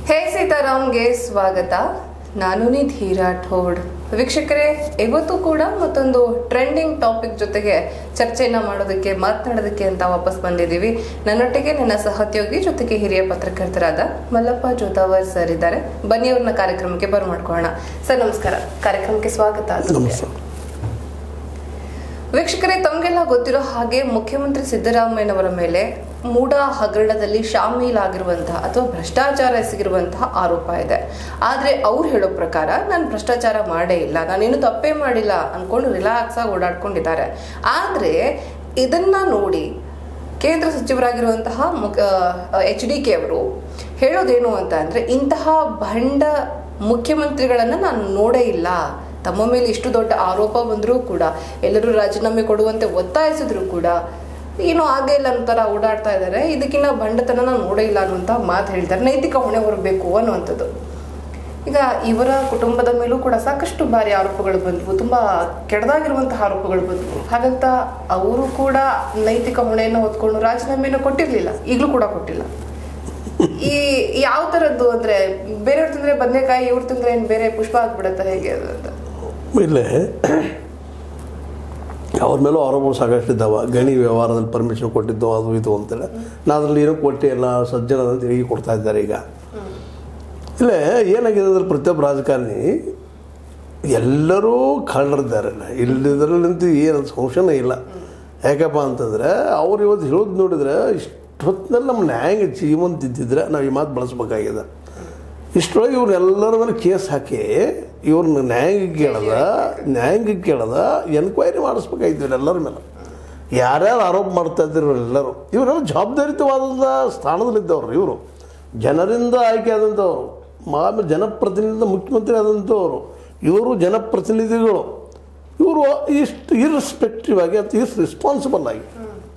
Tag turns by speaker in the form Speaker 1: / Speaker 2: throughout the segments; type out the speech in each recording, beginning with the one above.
Speaker 1: ಹೇ ಸೀತಾರಾಮ್ಗೆ ಸ್ವಾಗತ ನಾನು ನಿಧಿ ರಾಠೋಡ್ ವೀಕ್ಷಕರೇ ಇವತ್ತು ಕೂಡ ಮತ್ತೊಂದು ಟ್ರೆಂಡಿಂಗ್ ಟಾಪಿಕ್ ಜೊತೆಗೆ ಚರ್ಚೆಯನ್ನ ಮಾಡೋದಕ್ಕೆ ಮಾತನಾಡೋದಕ್ಕೆ ಅಂತ ವಾಪಸ್ ಬಂದಿದ್ದೀವಿ ನನ್ನೊಟ್ಟಿಗೆ ನನ್ನ ಸಹೋದ್ಯೋಗಿ ಜೊತೆಗೆ ಹಿರಿಯ ಪತ್ರಕರ್ತರಾದ ಮಲ್ಲಪ್ಪ ಜೋತಾವರ್ ಸರ್ ಇದ್ದಾರೆ ಬನ್ನಿ ಅವ್ರನ್ನ ಕಾರ್ಯಕ್ರಮಕ್ಕೆ ಬರಮಾಡ್ಕೊಳ್ಳೋಣ ಸರ್ ನಮಸ್ಕಾರ ಕಾರ್ಯಕ್ರಮಕ್ಕೆ ಸ್ವಾಗತ
Speaker 2: ನಮಸ್ಕಾರ
Speaker 1: ವೀಕ್ಷಕರೇ ತಮಗೆಲ್ಲ ಗೊತ್ತಿರೋ ಹಾಗೆ ಮುಖ್ಯಮಂತ್ರಿ ಸಿದ್ದರಾಮಯ್ಯನವರ ಮೇಲೆ ಮೂಡ ಹಗರಣದಲ್ಲಿ ಶಾಮೀಲಾಗಿರುವಂತಹ ಅಥವಾ ಭ್ರಷ್ಟಾಚಾರ ಎಸಗಿರುವಂತಹ ಆರೋಪ ಇದೆ ಆದ್ರೆ ಅವ್ರು ಹೇಳೋ ಪ್ರಕಾರ ನಾನು ಭ್ರಷ್ಟಾಚಾರ ಮಾಡೇ ಇಲ್ಲ ನಾನೇನು ತಪ್ಪೇ ಮಾಡಿಲ್ಲ ಅನ್ಕೊಂಡು ರಿಲ್ಯಾಕ್ಸ್ ಆಗಿ ಓಡಾಡ್ಕೊಂಡಿದ್ದಾರೆ ಆದ್ರೆ ಇದನ್ನ ನೋಡಿ ಕೇಂದ್ರ ಸಚಿವರಾಗಿರುವಂತಹ ಎಚ್ ಡಿ ಕೆ ಅವರು ಹೇಳೋದೇನು ಅಂತ ಅಂದ್ರೆ ಇಂತಹ ಭಂಡ ಮುಖ್ಯಮಂತ್ರಿಗಳನ್ನ ನಾನು ನೋಡೇ ಇಲ್ಲ ತಮ್ಮ ಮೇಲೆ ಇಷ್ಟು ದೊಡ್ಡ ಆರೋಪ ಬಂದರೂ ಕೂಡ ಎಲ್ಲರೂ ರಾಜೀನಾಮೆ ಕೊಡುವಂತೆ ಒತ್ತಾಯಿಸಿದ್ರು ಕೂಡ ಏನು ಆಗೇ ಇಲ್ಲ ಅನ್ನೋ ಥರ ಓಡಾಡ್ತಾ ಇದ್ದಾರೆ ಇದಕ್ಕಿನ್ನ ಭಂಡತನ ನಾನು ನೋಡೇ ಇಲ್ಲ ಅನ್ನುವಂಥ ಮಾತು ಹೇಳ್ತಾರೆ ನೈತಿಕ ಹೊಣೆ ಹೊರಬೇಕು ಅನ್ನುವಂಥದ್ದು ಈಗ ಇವರ ಕುಟುಂಬದ ಮೇಲೂ ಕೂಡ ಸಾಕಷ್ಟು ಬಾರಿ ಆರೋಪಗಳು ಬಂದವು ತುಂಬಾ ಕೆಡದಾಗಿರುವಂತಹ ಆರೋಪಗಳು ಬಂದವು ಹಾಗಂತ ಅವರು ಕೂಡ ನೈತಿಕ ಹೊಣೆಯನ್ನು ಹೊತ್ಕೊಂಡು ರಾಜೀನಾಮೆಯನ್ನು ಕೊಟ್ಟಿರ್ಲಿಲ್ಲ ಈಗಲೂ ಕೂಡ ಕೊಟ್ಟಿಲ್ಲ ಈ ಯಾವ ತರದ್ದು ಅಂದ್ರೆ ಬೇರೆಯವ್ರು ತಿಂದ್ರೆ ಬದನೆಕಾಯಿ ಇವ್ರು ತಿಂದ್ರೆ ಏನ್ ಬೇರೆ ಪುಷ್ಪ ಆಗ್ಬಿಡತ್ತ ಹೇಗೆ ಅದು ಅಂತ
Speaker 2: ಇಲ್ಲೇ ಅವ್ರ ಮೇಲೂ ಆರೋಪಗಳು ಸಾಕಷ್ಟು ಇದ್ದಾವೆ ಗಣಿ ವ್ಯವಹಾರದಲ್ಲಿ ಪರ್ಮಿಷನ್ ಕೊಟ್ಟಿದ್ದು ಅದು ಇದು ಅಂತೇಳಿ ನಾ ಅದರಲ್ಲಿ ಏನೋ ಕೊಟ್ಟೆ ಎಲ್ಲ ಸಜ್ಜನ ಅಂತ ತಿರುಗಿ ಕೊಡ್ತಾ ಇದ್ದಾರೆ ಈಗ ಇಲ್ಲೇ ಏನಾಗಿದೆ ಅಂದ್ರೆ ಪ್ರತಿಯೊಬ್ಬ ರಾಜಕಾರಣಿ ಎಲ್ಲರೂ ಕಳ್ಳರಿದ್ದಾರೆ ಇಲ್ಲದ್ರಲ್ಲಂತೂ ಏನು ಸಂಶಯನೇ ಇಲ್ಲ ಯಾಕಪ್ಪ ಅಂತಂದರೆ ಅವ್ರು ಇವತ್ತು ಹೇಳೋದು ನೋಡಿದ್ರೆ ಇಷ್ಟೊತ್ತಿನಲ್ಲಿ ನಮ್ಮ ನ್ಯಾಯ ಜೀವಂತ ಇದ್ದಿದ್ರೆ ನಾವು ಈ ಮಾತು ಬಳಸ್ಬೇಕಾಗಿದೆ ಇಷ್ಟರೊಳಗೆ ಇವ್ರನ್ನೆಲ್ಲರ ಮೇಲೆ ಕೇಸ್ ಹಾಕಿ ಇವ್ರನ್ನ ನ್ಯಾಯಕ್ಕೆ ಕೇಳದ ನ್ಯಾಯಕ್ಕೆ ಕೇಳದ ಎನ್ಕ್ವೈರಿ ಮಾಡಿಸ್ಬೇಕಾಗಿತ್ತು ಎಲ್ಲರ ಮೇಲೆ ಯಾರ್ಯಾರು ಆರೋಪ ಮಾಡ್ತಾ ಇದ್ರು ಎಲ್ಲರೂ ಇವರೆಲ್ಲ ಜವಾಬ್ದಾರಿತವಾದಂಥ ಸ್ಥಾನದಲ್ಲಿದ್ದವ್ರು ಇವರು ಜನರಿಂದ ಆಯ್ಕೆ ಆದಂಥವ್ರು ಆಮೇಲೆ ಜನಪ್ರತಿನಿಧಿ ಮುಖ್ಯಮಂತ್ರಿ ಆದಂಥವ್ರು ಇವರು ಜನಪ್ರತಿನಿಧಿಗಳು ಇವರು ಇಷ್ಟು ಇರ್ರೆಸ್ಪೆಕ್ಟಿವ್ ಆಗಿ ಅಥವಾ ಇಸ್ ರೆಸ್ಪಾನ್ಸಿಬಲ್ ಆಗಿ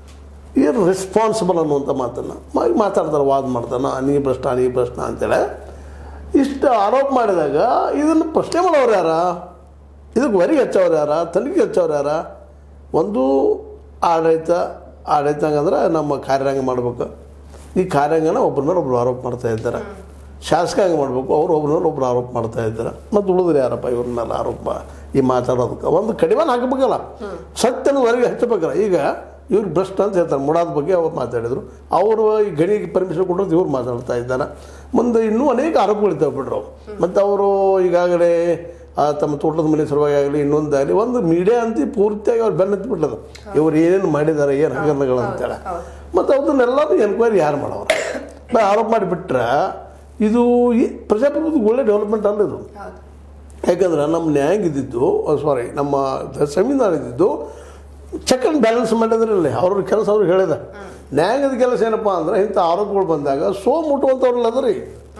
Speaker 2: ಇರ್ ರೆಸ್ಪಾನ್ಸಿಬಲ್ ಅನ್ನುವಂಥ ಮಾತನ್ನು ಮ- ಮಾತಾಡ್ತಾರೆ ವಾದ ಮಾಡ್ತಾನೆ ನೀ ಭ್ರಷ್ಟ ನೀ ಭ್ರಷ್ಟ ಅಂತೇಳಿ ಇಷ್ಟು ಆರೋಪ ಮಾಡಿದಾಗ ಇದನ್ನು ಪ್ರಶ್ನೆ ಮಾಡೋರು ಯಾರ ಇದಕ್ಕೆ ವರಿಗೆ ಹಚ್ಚೋರು ಯಾರ ತನಿಖೆ ಹಚ್ಚೋರು ಯಾರ ಒಂದು ಆಡಳಿತ ಆಡಳಿತ ಹಂಗಂದ್ರೆ ನಮ್ಮ ಕಾರ್ಯಾಂಗ ಮಾಡ್ಬೇಕು ಈ ಕಾರ್ಯಾಂಗನ ಒಬ್ಬರ ಮೇಲೆ ಒಬ್ರು ಆರೋಪ ಮಾಡ್ತಾ ಇದ್ದಾರೆ ಶಾಸಕಾಂಗ ಮಾಡಬೇಕು ಅವ್ರು ಒಬ್ಬರ ಮೇಲೆ ಒಬ್ರು ಆರೋಪ ಮಾಡ್ತಾ ಇದ್ದಾರೆ ಮತ್ತು ಉಳಿದ್ರೆ ಯಾರಪ್ಪ ಇವ್ರ ಮೇಲೆ ಆರೋಪ ಈ ಮಾತಾಡೋದಕ್ಕೆ ಒಂದು ಕಡಿಮೆ ಹಾಕಬೇಕಲ್ಲ ಸತ್ಯನ ಹೊರಗೆ ಹಚ್ಚಬೇಕಲ್ಲ ಈಗ ಇವ್ರು ಭ್ರಷ್ಟ ಅಂತ ಹೇಳ್ತಾರೆ ಮುಡಾದ ಬಗ್ಗೆ ಅವ್ರು ಮಾತಾಡಿದರು ಅವರು ಈ ಗಣಿಗೆ ಪರ್ಮಿಷನ್ ಕೊಡೋದು ಇವ್ರು ಮಾತಾಡ್ತಾ ಇದ್ದಾರೆ ಮುಂದೆ ಇನ್ನೂ ಅನೇಕ ಆರೋಪಗಳಿದ್ದಾವೆ ಬಿಡ್ರು ಮತ್ತು ಅವರು ಈಗಾಗಲೇ ಆ ತಮ್ಮ ತೋಟದ ಮನೆ ಸಲುವಾಗಿ ಆಗಲಿ ಇನ್ನೊಂದಾಗಲಿ ಒಂದು ಮೀಡಿಯಾ ಅಂತ ಪೂರ್ತಿಯಾಗಿ ಅವ್ರು ಬೆನ್ನತ್ತಿ ಬಿಟ್ಟದು ಇವ್ರು ಏನೇನು ಮಾಡಿದ್ದಾರೆ ಏನು ಹಗರಣಗಳು ಅಂತೇಳಿ ಮತ್ತು ಅದನ್ನೆಲ್ಲರೂ ಎನ್ಕ್ವೈರಿ ಯಾರು ಮಾಡೋರು ಬ- ಆರೋಪ ಮಾಡಿಬಿಟ್ರೆ ಇದು ಈ ಪ್ರಜಾಪ್ರಭುತ್ವ ಒಳ್ಳೆ ಡೆವಲಪ್ಮೆಂಟ್ ಅಲ್ಲ ಇದು
Speaker 1: ಹೌದು
Speaker 2: ಯಾಕಂದ್ರೆ ನಮ್ಮ ನ್ಯಾಯಾಂಗ ಇದ್ದಿದ್ದು ಸಾರಿ ನಮ್ಮ ದ- ಸಂವಿಧಾನ ಇದ್ದಿದ್ದು ಚೆಕ್ ಆ್ಯಂಡ್ ಬ್ಯಾಲೆನ್ಸ್ ಮಾಡಿದ್ರಲ್ಲಿ ಅವ್ರ ಕೆಲಸ ಅವ್ರಿಗೆ ಹೇಳಿದ ನ್ಯಾಯಾಂಗದ ಕೆಲಸ ಏನಪ್ಪ ಅಂದ್ರೆ ಇಂಥ ಆರೋಪಗಳು ಬಂದಾಗ ಸೋ ಮುಟ್ಟುವಂಥವ್ರಲ್ಲ ಅದ ರೀ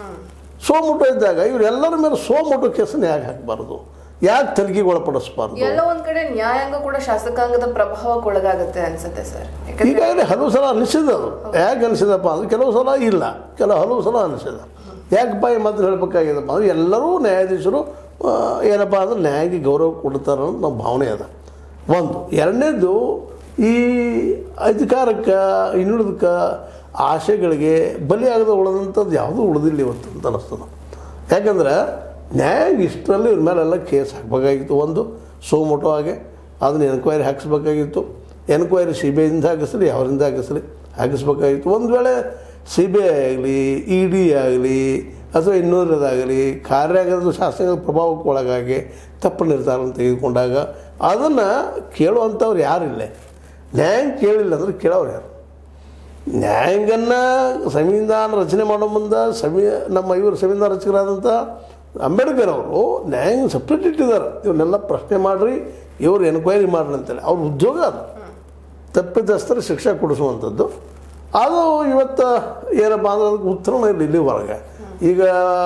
Speaker 2: ಸೋ ಮುಟ್ಟು ಇದ್ದಾಗ ಇವರೆಲ್ಲರ ಮೇಲೆ ಸೋ ಮುಟ್ಟೋ ಕೇಸನ್ನ ಯಾಕೆ ಹಾಕಬಾರ್ದು ಯಾಕೆ ತನಿಖೆಗೆ ಒಳಪಡಿಸ್ಬಾರ್ದು
Speaker 1: ಎಲ್ಲ ಒಂದ್ ಕಡೆ ನ್ಯಾಯಾಂಗ ಕೂಡ ಶಾಸಕಾಂಗದ ಪ್ರಭಾವಕ್ಕೆ ಒಳಗಾಗುತ್ತೆ ಅನ್ಸುತ್ತೆ ಸರ್ ಯಾಕಂದ್ರೆ
Speaker 2: ಈಗಾಗಲೇ ಹಲವು ಸಲ ಅನಿಸಿದ ಅದು ಯಾಕೆ ಅನಿಸಿದಪ್ಪ ಅಂದ್ರೆ ಕೆಲವು ಸಲ ಇಲ್ಲ ಕೆಲವು ಹಲವು ಸಲ ಅನಿಸಿದ ಯಾಕಪ್ಪ ಈ ಮಾತು ಹೇಳಬೇಕಾಗಿದಪ್ಪ ಅಂದ್ರೆ ಎಲ್ಲರೂ ನ್ಯಾಯಾಧೀಶರು ಆ, ಏನಪ್ಪ ಅಂದ್ರೆ ನ್ಯಾಯಕ್ಕೆ ಗೌರವ ಕೊಡ್ತಾರೆ ಅನ್ನೋದು ನಮ್ಮ ಭಾವನೆ ಅದ ಒಂದು ಎರಡನೇದು ಈ ಅಧಿಕಾರಕ್ಕೆ ಇನ್ನುಳಿದಕ್ಕೆ ಆಶೆಗಳಿಗೆ ಬಲಿಯಾಗದ ಉಳಿದಂಥದ್ದು ಯಾವುದೂ ಉಳಿದಿಲ್ಲ ಇವತ್ತು ಅಂತ ಅನಿಸ್ತದೆ ಯಾಕಂದ್ರೆ ನ್ಯಾಯಾಂಗ ಇಷ್ಟರಲ್ಲಿ ಇವ್ರ ಮೇಲೆಲ್ಲ ಕೇಸ್ ಹಾಕಬೇಕಾಗಿತ್ತು ಒಂದು ಸೋಮೋಟೋ ಹಾಗೆ ಅದನ್ನ ಎನ್ಕ್ವೈರಿ ಹಾಕಿಸ್ಬೇಕಾಗಿತ್ತು ಎನ್ಕ್ವೈರಿ ಸಿ ಬಿ ಐದಿಂದ ಹಾಕಿಸ್ಲಿ ಯಾವರಿಂದ ಹಾಕಿಸ್ಲಿ ಹಾಕಿಸ್ಬೇಕಾಗಿತ್ತು ಒಂದು ವೇಳೆ ಸಿ ಬಿ ಐ ಆಗಲಿ ಇ ಡಿ ಆಗಲಿ ಅಥವಾ ಇನ್ನೂರದಾಗಲಿ ಕಾರ್ಯಾಂಗದ ಶಾಸನದ ಪ್ರಭಾವಕ್ಕೆ ಒಳಗಾಗಿ ತಪ್ಪು ನಿರ್ಧಾರ ತೆಗೆದುಕೊಂಡಾಗ ಅದನ್ನು ಕೇಳುವಂಥವ್ರು ಯಾರಿಲ್ಲ ನ್ಯಾಯಾಂಗ ಕೇಳಿಲ್ಲ ಅಂದ್ರೆ ಕೇಳೋರು ಯಾರು ನ್ಯಾಯಾಂಗನ್ನ ಸಂವಿಧಾನ ರಚನೆ ಮಾಡೋ ಮುಂದೆ ಸಂವಿ ನಮ್ಮ ಇವರು ಸಂವಿಧಾನ ರಚಕರಾದಂಥ ಅಂಬೇಡ್ಕರ್ ಅವರು ನ್ಯಾಯಾಂಗ ಸಪ್ರೇಟ್ ಇಟ್ಟಿದ್ದಾರೆ ಇವನ್ನೆಲ್ಲ ಪ್ರಶ್ನೆ ಮಾಡಿರಿ ಇವ್ರು ಎನ್ಕ್ವೈರಿ ಮಾಡ್ರಿ ಅಂತೇಳಿ ಅವ್ರ ಉದ್ಯೋಗ ಅದು ತಪ್ಪಿತಸ್ಥರ ಶಿಕ್ಷೆ ಕೊಡಿಸುವಂಥದ್ದು ಅದು ಇವತ್ತು ಏನಪ್ಪ ಅಂದ್ರೆ ಅದಕ್ಕೆ ಉತ್ತರನೇ ಇಲ್ಲ ಇಲ್ಲಿವರೆಗೆ ಈಗ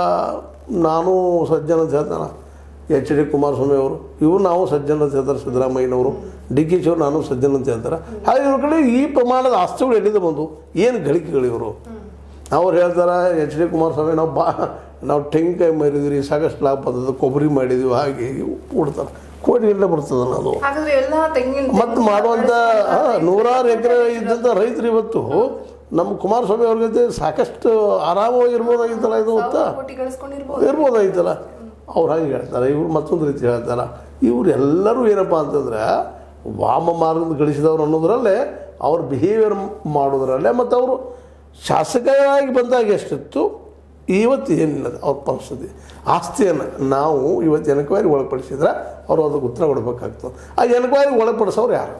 Speaker 2: ನಾನು ಸಜ್ಜನ ಅಂತ ಹೇಳ್ತಾನೆ ಎಚ್ ಡಿ ಕುಮಾರಸ್ವಾಮಿ ಅವರು ಇವರು ನಾವು ಸಜ್ಜನ ಅಂತ ಹೇಳ್ತಾರೆ ಸಿದ್ದರಾಮಯ್ಯನವರು ಡಿ ಕೆ ಶಿವರು ನಾನು ಸಜ್ಜನ ಅಂತ ಹೇಳ್ತಾರೆ ಹಾಗೆ ಇವ್ರ ಕಡೆ ಈ ಪ್ರಮಾಣದ ಆಸ್ತಿಗಳು ಎಲ್ಲಿಂದ ಬಂದು ಏನು ಗಳಿಕೆಗಳು ಇವರು ಅವ್ರು ಹೇಳ್ತಾರೆ ಎಚ್ ಡಿ ಕುಮಾರಸ್ವಾಮಿ ನಾವು ಬಾ ನಾವು ತೆಂಗಿನಕಾಯಿ ಮಾರಿದ್ವಿ ಸಾಕಷ್ಟು ಲಾಭ ಬಂದದ್ದು ಕೊಬ್ಬರಿ ಮಾಡಿದ್ವಿ ಹಾಗೆ ಹೀಗೆ ಕೊಡ್ತಾರೆ ಕೋಟಿಗಟ್ಟಲೆ ಬರ್ತದೆ ಅದು
Speaker 1: ಹಾಗಾದ್ರೆ ಎಲ್ಲಾ ತೆಂಗಿನ
Speaker 2: ಮತ್ತು ಮಾಡುವಂಥ ನೂರಾರು ಎಕರೆ ಇದ್ದಂಥ ರೈತರು ಇವತ್ತು ನಮ್ಮ ಕುಮಾರಸ್ವಾಮಿ ಅವ್ರ ಜೊತೆ ಸಾಕಷ್ಟು ಆರಾಮವಾಗಿ ಇರ್ಬೋದಾಗಿತ್ತಲ್ಲ ಇದು ಅಂತ
Speaker 1: ಸಾವಿರ ಕೋಟಿ ಗಳಿಸ್ಕೊಂಡಿರ್ಬೋದು
Speaker 2: ಇರ್ಬೋದಾಗಿತ್ತಲ್ಲ ಅವ್ರು ಹಾಗೆ ಹೇಳ್ತಾರೆ ಇವ್ರು ಮತ್ತೊಂದು ರೀತಿ ಹೇಳ್ತಾರೆ ಇವ್ರು ಎಲ್ಲರೂ ಏನಪ್ಪ ಅಂತಂದ್ರೆ ವಾಮ ಮಾರ್ಗದ ಗಳಿಸಿದವ್ರು ಅನ್ನೋದ್ರಲ್ಲೇ ಅವ್ರ ಬಿಹೇವಿಯರ್ ಮಾಡೋದ್ರಲ್ಲೇ ಮತ್ತು ಅವರು ಶಾಸಕರಾಗಿ ಬಂದಾಗ ಎಷ್ಟಿತ್ತು ಇವತ್ತು ಏನಿಲ್ಲ ಅವ್ರ ಪರಿಸ್ಥಿತಿ ಆಸ್ತಿಯನ್ನು ನಾವು ಇವತ್ತು ಎನ್ಕ್ವೈರಿ ಒಳಪಡಿಸಿದ್ರೆ ಅವರು ಅದಕ್ಕೆ ಉತ್ತರ ಕೊಡಬೇಕಾಗ್ತದೆ ಆ ಎನ್ಕ್ವೈರಿ ಒಳಪಡಿಸೋರು ಯಾರು